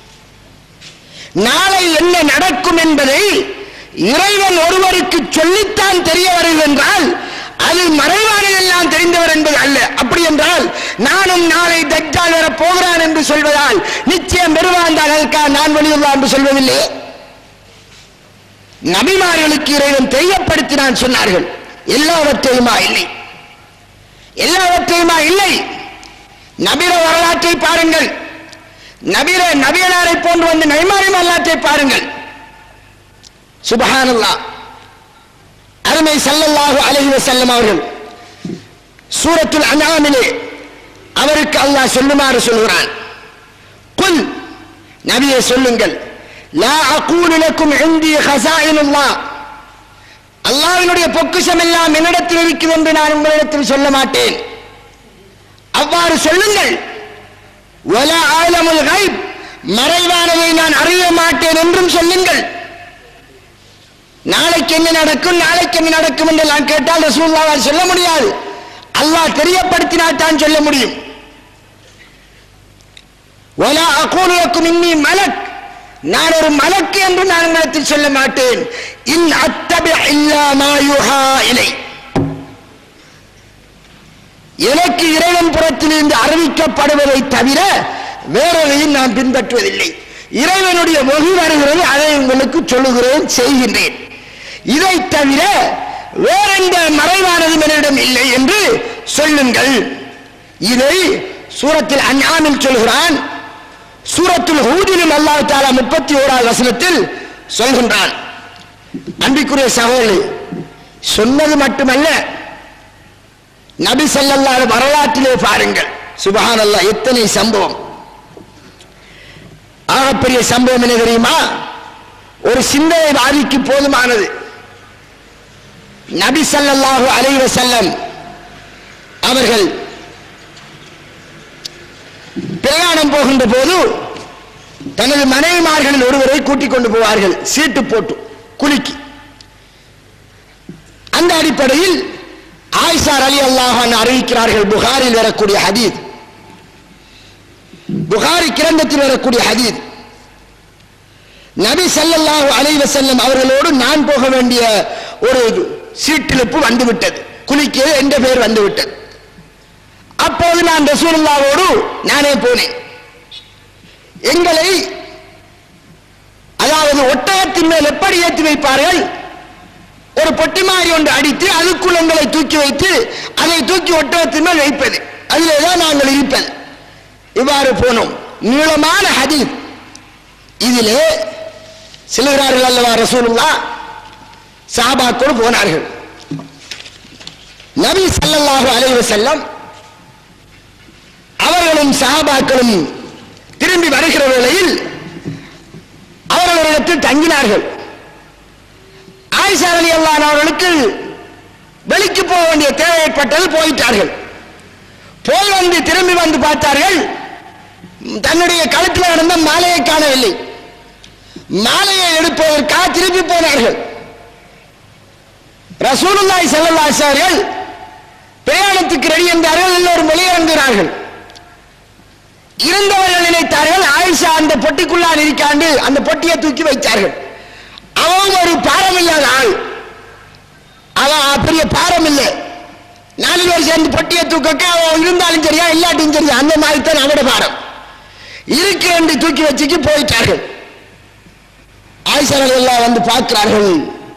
நாளை என்ன நடக்கும் என்பதை இறைவன் ஒருவருக்கு சொல்லித்தான் தெரிய வருகிறது என்றால் அது மறைவானதெல்லாம் தெரிந்தவர் என்பது அல்ல அப்படி என்றால் நானும் நாளை தஜ்ஜால் வர போகிறான் என்று சொல்வதால் நிச்சயம் பெறுவான் தான் அதற்காக நான் வெளியுள்ளா என்று சொல்வதில்லை நபிமார்களுக்கு இறைவன் தெரியப்படுத்தினான் சொன்னார்கள் எல்லாவற்றையுமா இல்லை எல்லாவற்றையுமா இல்லை நபிர வரலாற்றை பாருங்கள் நபிர நபியனாரை போன்று வந்து நைமாரி வரலாற்றை பாருங்கள் சுபஹானல்லா அருமை ஸல்லல்லாஹு அலைஹி வஸல்லம் அவர்கள் சூரத்துல் அன்ஆமிலே அவருக்கு அல்லாஹ் சொல்லுமாறு சொல்கிறான் குல் நபியே சொல்லுங்கள் லா அகூலு லக்கும் இந்தி ஹஸாயினுல்லாஹ் அல்லாஹ்வினுடைய பொக்கிஷம் எல்லாம் என்னிடத்தில் இருக்கிறது என்று நான் உங்களிடத்தில் சொல்ல மாட்டேன் அவ்வாறு சொல்லுங்கள் வல ஆலமுல் கைப் மறைவானதை நான் அறிய மாட்டேன் என்றும் சொல்லுங்கள் நாளைக்கு என்ன நடக்கும் நாளைக்கு என்ன நடக்கும் என்று நான் கேட்டால் ரசூலுல்லாஹ் சொல்ல முடியாது அல்லாஹ் தெரியப்படுத்தினால் தான் சொல்ல முடியும் வலா அகூலு லக்கும் இன்னி மலக் நான் ஒரு மலக்கு என்று நான் உங்களிடத்தில் சொல்ல மாட்டேன் இன் அத்தபி இல்லா மா யுஹா இலை எனக்கு இறைவன் புறத்திலிருந்து அறிவிக்கப்படுவதை தவிர வேறொதையும் நான் பின்பற்றுவதில்லை இறைவனுடைய மொழி வருகிறது அதை உங்களுக்கு சொல்லுகிறேன் செய்கின்றேன் இதை தவிர வேறெந்த மறைவானதும் என்னிடம் இல்லை என்று சொல்லுங்கள் இதை சூரத்தில் அஞ்ஞானில் சொல்கிறான் சூரத்துல் ஹூதிலும் அல்லாஹ் தாலா முப்பத்தி ஓராவது வசனத்தில் சொல்கின்றான் அன்பிற்குரிய சகோதரி சொன்னது மட்டுமல்ல நபி ஸல்லல்லாஹு வரலாற்றிலே பாருங்கள் சுபஹானல்லாஹ் எத்தனை சம்பவம் ஆகப்பெரிய சம்பவம் என்ன தெரியுமா ஒரு சிந்தனை வாதிக்கு போதுமானது நபி ஸல்லல்லாஹு அலைஹி வஸல்லம் அவர்கள் பிரயாணம் போகின்ற போது தனது மனைவிமார்களில் ஒருவரை கூட்டிக் கொண்டு போவார்கள் சீட்டு போட்டு குலுக்கி அந்த அடிப்படையில் ஆயிஷார் அலி அல்லாஹான் அறிவிக்கிறார்கள் புகாரில் வரக்கூடிய ஹதீத் புகாரி கிரந்தத்தில் வரக்கூடிய ஹதீத் நபி ஸல்லல்லாஹு அலைஹி வஸல்லம் அவர்களோடு நான் போக வேண்டிய ஒரு சீட்டிலிப்பு வந்துவிட்டது குளிக்கிறது என்ற பெயர் வந்துவிட்டது அப்போது நான் ரசூலுல்லாவோடு நானே போனேன் எங்களை அதாவது ஒட்டகத்தின் மேல் எப்படி ஏற்றி வைப்பார்கள் ஒரு பொட்டி மாதிரி ஒன்று அடித்து அதுக்குள் எங்களை தூக்கி வைத்து அதை தூக்கி ஒட்டகத்தின் மேல் வைப்பது அதிலே தான் நாங்கள் இருப்பது இவ்வாறு போனோம் நீளமான ஹதீத் இதிலே செல்கிறார்கள் அல்லவா ரசூலுல்லா சாபாக்கோடு போனார்கள் நபி ஸல்லல்லாஹு அலைஹி வஸல்லம் அவர்களும் சஹாபாக்களும் திரும்பி வருகிற வேளையில் அவர்களிடத்தில் தங்கினார்கள் ஆயிஷா அலி அல்லான் அவர்களுக்கு வெளிக்கு போக வேண்டிய தேவை ஏற்பட்டது போயிட்டார்கள் போய் வந்து திரும்பி வந்து பார்த்தார்கள் தன்னுடைய கழுத்தில் நடந்த மாலையை காணவில்லை மாலையை எடுப்பதற்காக திரும்பி போனார்கள் ரசூலுல்லாஹி ஸல்லல்லாஹு அலைஹி அவர்கள் பிரயாணத்துக்கு ரெடி என்றார்கள் எல்லோரும் வெளியிறங்குகிறார்கள் இருந்தவர்கள் நினைத்தார்கள் ஆயிஷா அந்த பொட்டிக்குள்ளான் இருக்காண்டு அந்த பொட்டியை தூக்கி வைத்தார்கள் அவன் ஒரு பாரம் இல்லாத ஆள் அவன் பெரிய பாரம் இல்லை நாலு பேர் சேர்ந்து பொட்டியை தூக்க அவன் இருந்தாலும் சரியா இல்லாட்டியும் சரியா அந்த மாதிரி தான் அவனோட பாரம் இருக்கு என்று தூக்கி வச்சுக்கு போயிட்டார்கள் ஆயிஷார்கள் எல்லாம் வந்து பார்க்கிறார்கள்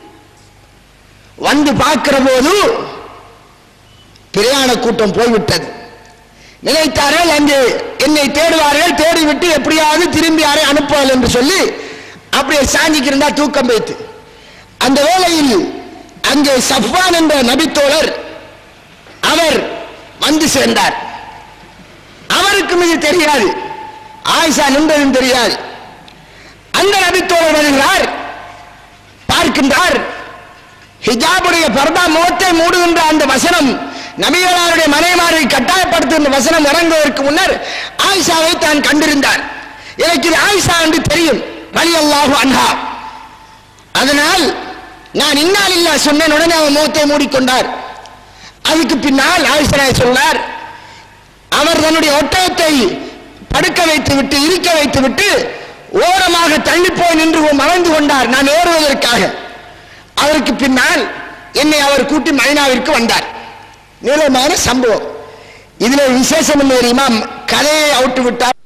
வந்து பார்க்கிற போது பிரயாண கூட்டம் போய்விட்டது நினைத்தார்கள் அங்கே என்னை தேடுவார்கள் தேடிவிட்டு எப்படியாவது திரும்பி யாரை அனுப்புவார்கள் என்று சொல்லி அப்படியே சாஞ்சிக்கு இருந்தா தூக்கம் வைத்து அந்த வேளையில் அங்கே சஃப்வான் என்ற நபித்தோழர் அவர் வந்து சேர்ந்தார் அவருக்கும் இது தெரியாது ஆயிஷா நின்றதும் தெரியாது அந்த நபித்தோழர் வருகிறார் பார்க்கின்றார் ஹிஜாபுடைய பர்தா முகத்தை மூடுகின்ற அந்த வசனம் நபிகளாருடைய மனைமாரை கட்டாயப்படுத்துகின்ற வசனம் இறங்குவதற்கு முன்னர் ஆயிஷாவை தான் கண்டிருந்தார் எனக்கு இது ஆயிஷா என்று தெரியும் வலி அல்லாஹு அன்ஹா அதனால் நான் இன்னால் இல்லா சொன்னேன் உடனே அவன் முகத்தை மூடிக்கொண்டார் அதுக்கு பின்னால் ஆயிஷா சொன்னார் அவர் தன்னுடைய ஒட்டகத்தை படுக்க வைத்து விட்டு இருக்க வைத்து விட்டு ஓரமாக தள்ளி போய் நின்று மறைந்து கொண்டார் நான் ஏறுவதற்காக அதற்கு பின்னால் என்னை அவர் கூட்டி மைனாவிற்கு வந்தார் நீளமான சம்பவம் இதுல விசேஷம் என்ன தெரியுமா கதையை அவுட்டு விட்டார்